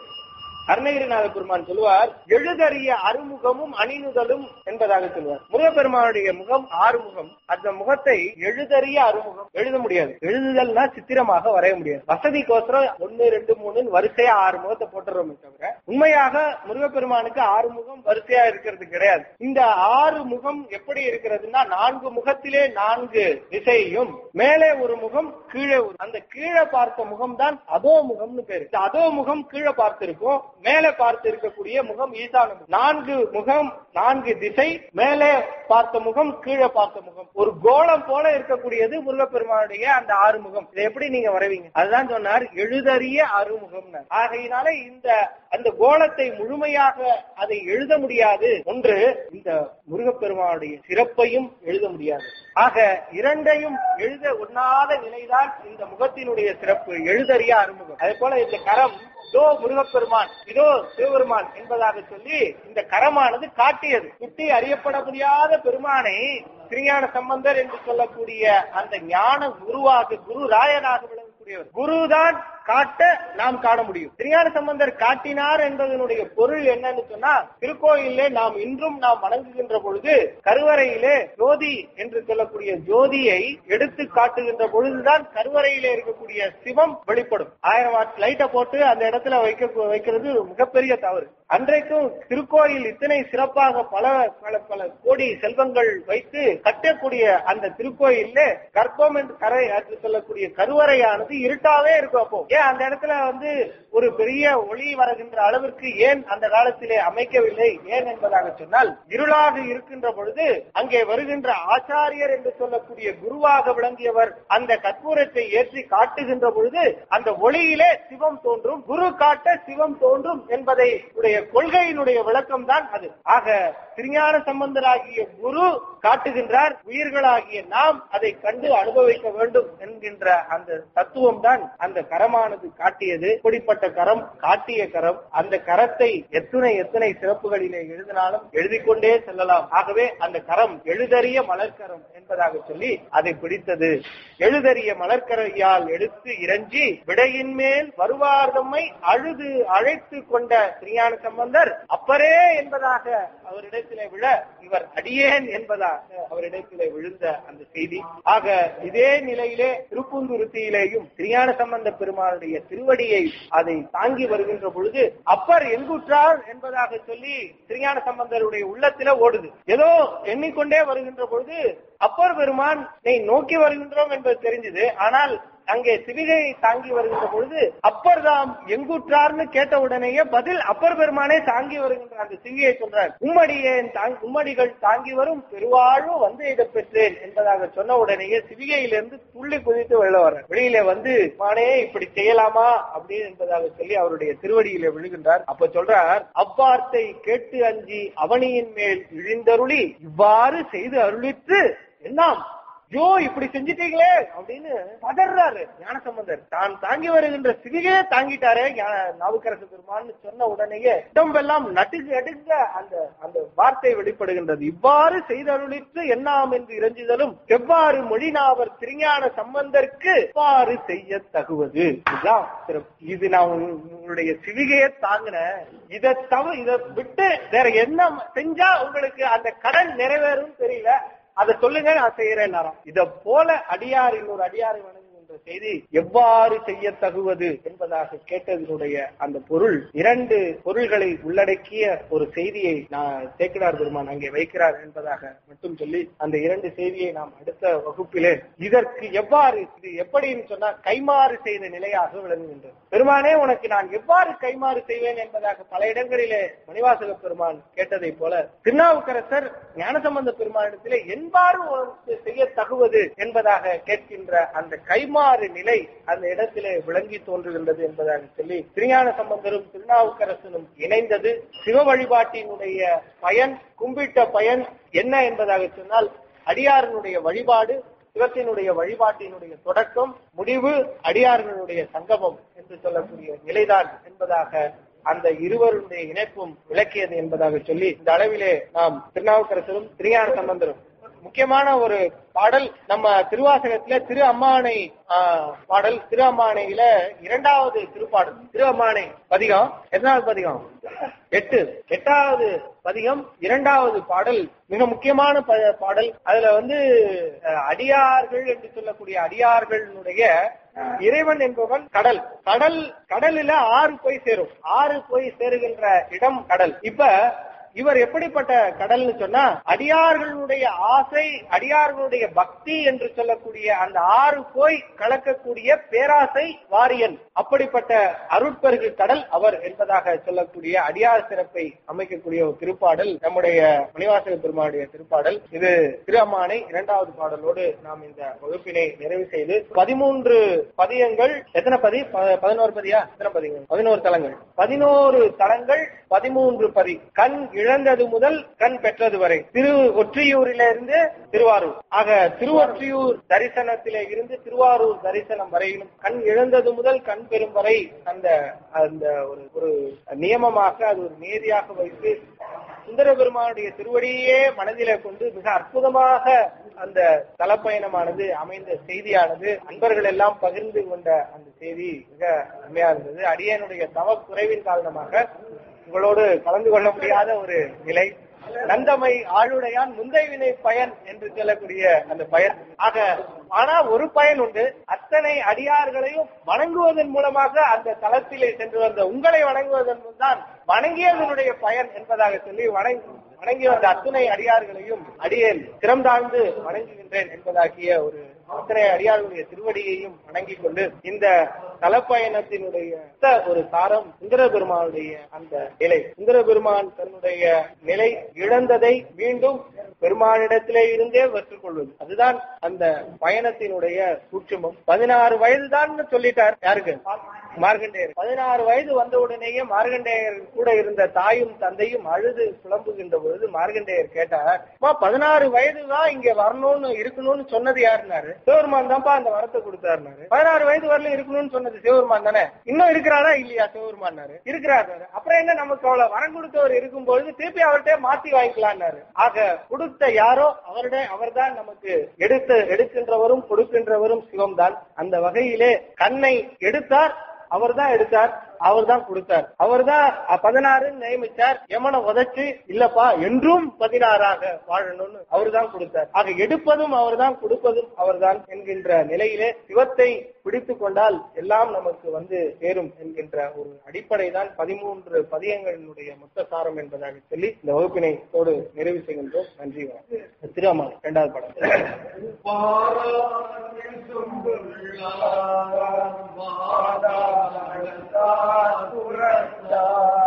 அருணகிரிநாத பெருமான் சொல்லுவார் எழுதறிய அறுமுகமும் அணிநுதலும் என்பதாக சொல்லுவார் முருகப்பெருமானுடைய முகம் ஆறுமுகம் அந்த முகத்தை எழுதறிய அறுமுகம் எழுத முடியாது எழுதுதல்னா சித்திரமாக வரைய முடியாது வசதிக்கோசரம் ஒன்னு ரெண்டு மூணு வரிசையா ஆறு முகத்தை போட்டுறோமே தவிர உண்மையாக முருகப்பெருமானுக்கு ஆறு முகம் வரிசையா இருக்கிறது கிடையாது இந்த ஆறு முகம் எப்படி இருக்கிறதுன்னா நான்கு முகத்திலே நான்கு திசையும் மேலே ஒரு முகம் கீழே ஒரு அந்த கீழே பார்த்த முகம் தான் அதோ முகம்னு பேரு இந்த அதோ முகம் கீழே பார்த்திருக்கும் மேலே பார்த்து இருக்கக்கூடிய முகம் ஈசான முகம் நான்கு முகம் நான்கு திசை மேலே பார்த்த முகம் கீழே பார்த்த முகம் ஒரு கோலம் போல இருக்கக்கூடியது முருகப்பெருமானுடைய அந்த ஆறு முகம் இதை எப்படி நீங்க வரைவீங்க அதுதான் சொன்னார் எழுதறிய அறுமுகம் ஆகையினால இந்த அந்த கோலத்தை முழுமையாக அதை எழுத முடியாது ஒன்று இந்த முருகப்பெருமானுடைய சிறப்பையும் எழுத முடியாது ஆக இரண்டையும் எழுத உண்ணாத நிலைதான் இந்த முகத்தினுடைய சிறப்பு எழுதறிய அறுமுகம் அதே போல இந்த கரம் இதோ முருகப்பெருமான் இதோ சிவபெருமான் என்பதாக சொல்லி இந்த கரமானது காட்டியது சுட்டி அறியப்பட முடியாத பெருமானை திருஞான சம்பந்தர் என்று சொல்லக்கூடிய அந்த ஞான குருவாக குரு ராயனாக விளங்கக்கூடியவர் குருதான் காட்ட நாம் காண முடியும் திருஞான சம்பந்தர் காட்டினார் என்பதனுடைய பொருள் என்னன்னு சொன்னா திருக்கோயிலே நாம் இன்றும் நாம் வணங்குகின்ற பொழுது கருவறையிலே ஜோதி என்று சொல்லக்கூடிய ஜோதியை எடுத்து காட்டுகின்ற பொழுதுதான் கருவறையிலே இருக்கக்கூடிய சிவம் வெளிப்படும் ஆயிரம் வாட் லைட்டை போட்டு அந்த இடத்துல வைக்க வைக்கிறது மிகப்பெரிய தவறு அன்றைக்கும் திருக்கோயில் இத்தனை சிறப்பாக பல பல பல கோடி செல்வங்கள் வைத்து கட்டக்கூடிய அந்த திருக்கோயில்ல கற்பம் என்று கரை என்று சொல்லக்கூடிய கருவறையானது இருட்டாவே இருக்கும் அப்போ ஏன் அந்த இடத்துல வந்து ஒரு பெரிய ஒளி வருகின்ற அளவிற்கு ஏன் அந்த காலத்திலே அமைக்கவில்லை ஏன் என்பதாக சொன்னால் இருளாக இருக்கின்ற பொழுது அங்கே வருகின்ற ஆச்சாரியர் என்று சொல்லக்கூடிய குருவாக விளங்கியவர் அந்த கற்பூரத்தை ஏற்றி காட்டுகின்ற பொழுது அந்த ஒளியிலே சிவம் தோன்றும் குரு காட்ட சிவம் தோன்றும் என்பதை உடைய கொள்கையினுடைய விளக்கம் தான் அது ஆக திருஞான சம்பந்தராகிய குரு காட்டுகின்றார் உயிர்களாகிய நாம் அதை கண்டு அனுபவிக்க வேண்டும் என்கின்ற அந்த தத்துவம் தான் அந்த கரமானது காட்டியது இப்படிப்பட்ட கரம் காட்டிய கரம் அந்த கரத்தை எத்தனை எத்தனை சிறப்புகளிலே எழுதினாலும் எழுதிக் கொண்டே செல்லலாம் ஆகவே அந்த கரம் எழுதறிய மலர்கரம் என்பதாக சொல்லி அதை பிடித்தது எழுதறிய மலர்கரையால் எடுத்து இறஞ்சி விடையின் மேல் வருவார்தம்மை அழுது அழைத்து கொண்ட திருஞான சம்பந்தர் அப்பரே என்பதாக அவரிடத்திலே விழ இவர் அடியேன் என்பதாக அவரிடத்திலே விழுந்த அந்த செய்தி ஆக இதே நிலையிலே திருப்புந்துருத்தியிலேயும் திருஞான சம்பந்த பெருமானுடைய திருவடியை அதை தாங்கி வருகின்ற பொழுது அப்பர் எங்குற்றார் என்பதாக சொல்லி திருஞான சம்பந்தருடைய உள்ளத்தில ஓடுது ஏதோ எண்ணிக்கொண்டே வருகின்ற பொழுது அப்பர் பெருமான் நோக்கி வருகின்றோம் என்பது தெரிஞ்சது ஆனால் அங்கே சிவிகையை தாங்கி வருகின்ற பொழுது அப்பர் தாம் எங்குற்றார்னு கேட்ட உடனேயே பதில் அப்பர் பெருமானே தாங்கி வருகின்ற அந்த சிவிகையை சொல்றார் உம்மடியேன் உம்மடிகள் தாங்கி வரும் பெருவாழ்வு வந்து இதை பெற்றேன் என்பதாக சொன்ன உடனேயே சிவிகையிலிருந்து துள்ளி குதித்து வெளில வர வெளியில வந்து மானே இப்படி செய்யலாமா அப்படின்னு என்பதாக சொல்லி அவருடைய திருவடியில விழுகின்றார் அப்ப சொல்றார் அவ்வார்த்தை கேட்டு அஞ்சி அவனியின் மேல் இழிந்தருளி இவ்வாறு செய்து அருளித்து எல்லாம் ஐயோ இப்படி செஞ்சிட்டீங்களே அப்படின்னு பதறாரு ஞானசம்பந்தர் தான் தாங்கி வருகின்ற சிவிகையே தாங்கிட்டாரே நாவுக்கரசு பெருமான்னு சொன்ன உடனேயே உடம்பெல்லாம் நட்டுக்கு அடுங்க அந்த அந்த வார்த்தை வெளிப்படுகின்றது இவ்வாறு செய்தருளித்து என்னாம் என்று இறைஞ்சுதலும் எவ்வாறு மொழிநாவர் திருஞான சம்பந்தருக்கு எவ்வாறு செய்ய தகுவது இதுதான் சிறப்பு இது நான் உங்களுடைய சிவிகையை தாங்கினேன் இதை தவிர இதை விட்டு வேற என்ன செஞ்சா உங்களுக்கு அந்த கடன் நிறைவேறும் தெரியல அதை சொல்லுங்க நான் செய்யறேன் இத போல அடியார் இன்னொரு அடியாரை வணங்குகின்ற செய்தி எவ்வாறு செய்ய தகுவது என்பதை என்பதாக கேட்டதனுடைய அந்த பொருள் இரண்டு பொருள்களை உள்ளடக்கிய ஒரு செய்தியை நான் சேக்கிடார் பெருமான் அங்கே வைக்கிறார் என்பதாக மட்டும் சொல்லி அந்த இரண்டு செய்தியை நாம் அடுத்த வகுப்பிலே இதற்கு எவ்வாறு இது எப்படின்னு சொன்னா கைமாறு செய்த நிலையாக விளங்குகின்றது பெருமானே உனக்கு நான் எவ்வாறு கைமாறு செய்வேன் என்பதாக பல இடங்களிலே மணிவாசக பெருமான் கேட்டதை போல திருநாவுக்கரசர் ஞானசம்பந்த பெருமானிடத்திலே என்பாறு உனக்கு செய்ய தகுவது என்பதாக கேட்கின்ற அந்த கைமாறு நிலை அந்த இடத்திலே விளங்கி தோன்றுகின்றது என்பதாக சொல்லி திருஞான சம்பந்தரும் திருநாவுக்கரசனும் இணைந்தது சிவ வழிபாட்டினுடைய பயன் கும்பிட்ட பயன் என்ன என்பதாக சொன்னால் அடியாரனுடைய வழிபாடு சிவத்தினுடைய வழிபாட்டினுடைய தொடக்கம் முடிவு அடியார்களுடைய சங்கமம் என்று சொல்லக்கூடிய நிலைதான் என்பதாக அந்த இருவருடைய இணைப்பும் விளக்கியது என்பதாக சொல்லி இந்த அளவிலே நாம் திருநாவுக்கரசரும் திருஞான சம்பந்தரும் முக்கியமான ஒரு பாடல் நம்ம திருவாசகத்துல திரு அம்மானை ஆஹ், பாடல் திரு அம்மானையில இரண்டாவது திருப்பாடல் திரு அம்மானை பதிகம் எத்தனாவது பதிகம் எட்டு எட்டாவது பதிகம் இரண்டாவது பாடல் மிக முக்கியமான ப- பாடல் அதுல வந்து அஹ், அடியார்கள் என்று சொல்லக்கூடிய அடியார்களுடைய இறைவன் என்பவன் கடல் கடல் கடலில ஆறு போய் சேரும் ஆறு போய் சேருகின்ற இடம் கடல் இப்ப இவர் எப்படிப்பட்ட கடல்னு சொன்னா அடியார்களுடைய ஆசை அடியார்களுடைய பக்தி என்று சொல்லக்கூடிய அந்த ஆறு போய் கலக்கக்கூடிய பேராசை வாரியன் அப்படிப்பட்ட அருட்பெருகு கடல் அவர் என்பதாக சொல்லக்கூடிய அடியார் சிறப்பை அமைக்கக்கூடிய ஒரு திருப்பாடல் நம்முடைய மணிவாசக பெருமானுடைய திருப்பாடல் இது திரு அம்மானை இரண்டாவது பாடலோடு நாம் இந்த வகுப்பினை நிறைவு செய்து பதிமூன்று பதியங்கள் எத்தனை பதி ப- பதினோரு பதியா எத்தனை பதிகள் பதினோரு தலங்கள் பதினோரு தலங்கள் பதிமூன்று பதி கண் இழந்தது முதல் கண் பெற்றது வரை திரு ஒற்றியூரிலிருந்து திருவாரூர் ஆக திருவொற்றியூர் தரிசனத்திலே இருந்து திருவாரூர் தரிசனம் வரையிலும் கண் இழந்தது முதல் கண் பெறும் வரை அந்த அந்த ஒரு ஒரு நியமமாக அது ஒரு நேதியாக வைத்து சுந்தர பெருமானுடைய திருவடியே மனதிலே கொண்டு மிக அற்புதமாக அந்த தலப்பயணமானது அமைந்த செய்தியானது அன்பர்கள் எல்லாம் பகிர்ந்து கொண்ட அந்த செய்தி மிக அருமையா இருந்தது அடியனுடைய தவ குறைவின் காரணமாக உங்களோடு கலந்து கொள்ள முடியாத ஒரு நிலை நந்தமை ஆளுடையான் முந்தை வினை பயன் என்று சொல்லக்கூடிய அந்த பயன் ஆக ஆனா ஒரு பயன் உண்டு அத்தனை அடியார்களையும் வணங்குவதன் மூலமாக அந்த தளத்திலே சென்று வந்த உங்களை வணங்குவதன் தான் வணங்கியதனுடைய பயன் என்பதாக சொல்லி வணங்கி வணங்கி வந்த அத்துணை அடியார்களையும் அடியேன் திறந்தாழ்ந்து வணங்குகின்றேன் என்பதாகிய ஒரு அத்தனை அடியார்களுடைய திருவடியையும் வணங்கிக் கொண்டு இந்த தலப்பயணத்தினுடைய மொத்த ஒரு சாரம் சுந்தர பெருமானுடைய அந்த நிலை சுந்தர பெருமான் தன்னுடைய நிலை இழந்ததை மீண்டும் பெருமானிடத்திலே இருந்தே பெற்றுக்கொள்வது அதுதான் அந்த பயணத்தினுடைய சூட்சமம் பதினாறு வயதுதான் சொல்லிட்டார் யாருக்கு மார்கண்டேயர் பதினாறு வயது வந்த உடனேயே மார்கண்டேயர் கூட இருந்த தாயும் தந்தையும் அழுது புலம்புகின்ற பொழுது மார்கண்டேயர் கேட்டார் "அம்மா, பதினாறு வயது தான் இங்க வரணும்னு இருக்கணும்னு சொன்னது யாருனாரு சிவபெருமான் தான்ப்பா அந்த வரத்தை கொடுத்தாருனாரு பதினாறு வயது வரல இருக்கணும்னு சொன்னது சிவபெருமான் தானே இன்னும் இருக்கிறாரா இல்லையா சிவபெருமான்னாரு இருக்கிறாரு அப்புறம் என்ன நமக்கு அவ்வளவு வரம் கொடுத்தவர் இருக்கும் பொழுது திருப்பி அவர்கிட்ட மாத்தி வாங்கிக்கலாம்னாரு ஆக கொடுத்த யாரோ அவருடைய அவர்தான் நமக்கு எடுத்து எடுக்கின்றவரும் கொடுக்கின்றவரும் சிவம்தான் அந்த வகையிலே கண்ணை எடுத்தார் அவர்தான் எடுத்தார் அவர்தான் கொடுத்தார் அவர்தான் பதினாறு நியமிச்சார் யமனை உதைச்சு இல்லப்பா என்றும் பதினாறாக வாழணும்னு அவர்தான் கொடுத்தார் ஆக எடுப்பதும் அவர்தான் கொடுப்பதும் அவர்தான் என்கின்ற நிலையிலே சிவத்தை பிடித்துக் கொண்டால் எல்லாம் நமக்கு வந்து சேரும் என்கின்ற ஒரு அடிப்படை தான் பதிமூன்று பதியங்களினுடைய மொத்த சாரம் என்பதாக சொல்லி இந்த வகுப்பினை தோடு நிறைவு செய்கின்றோம் நன்றி வணக்கம் திருவாமலை இரண்டாவது படம் வாதாளத்தார் புறத்தார்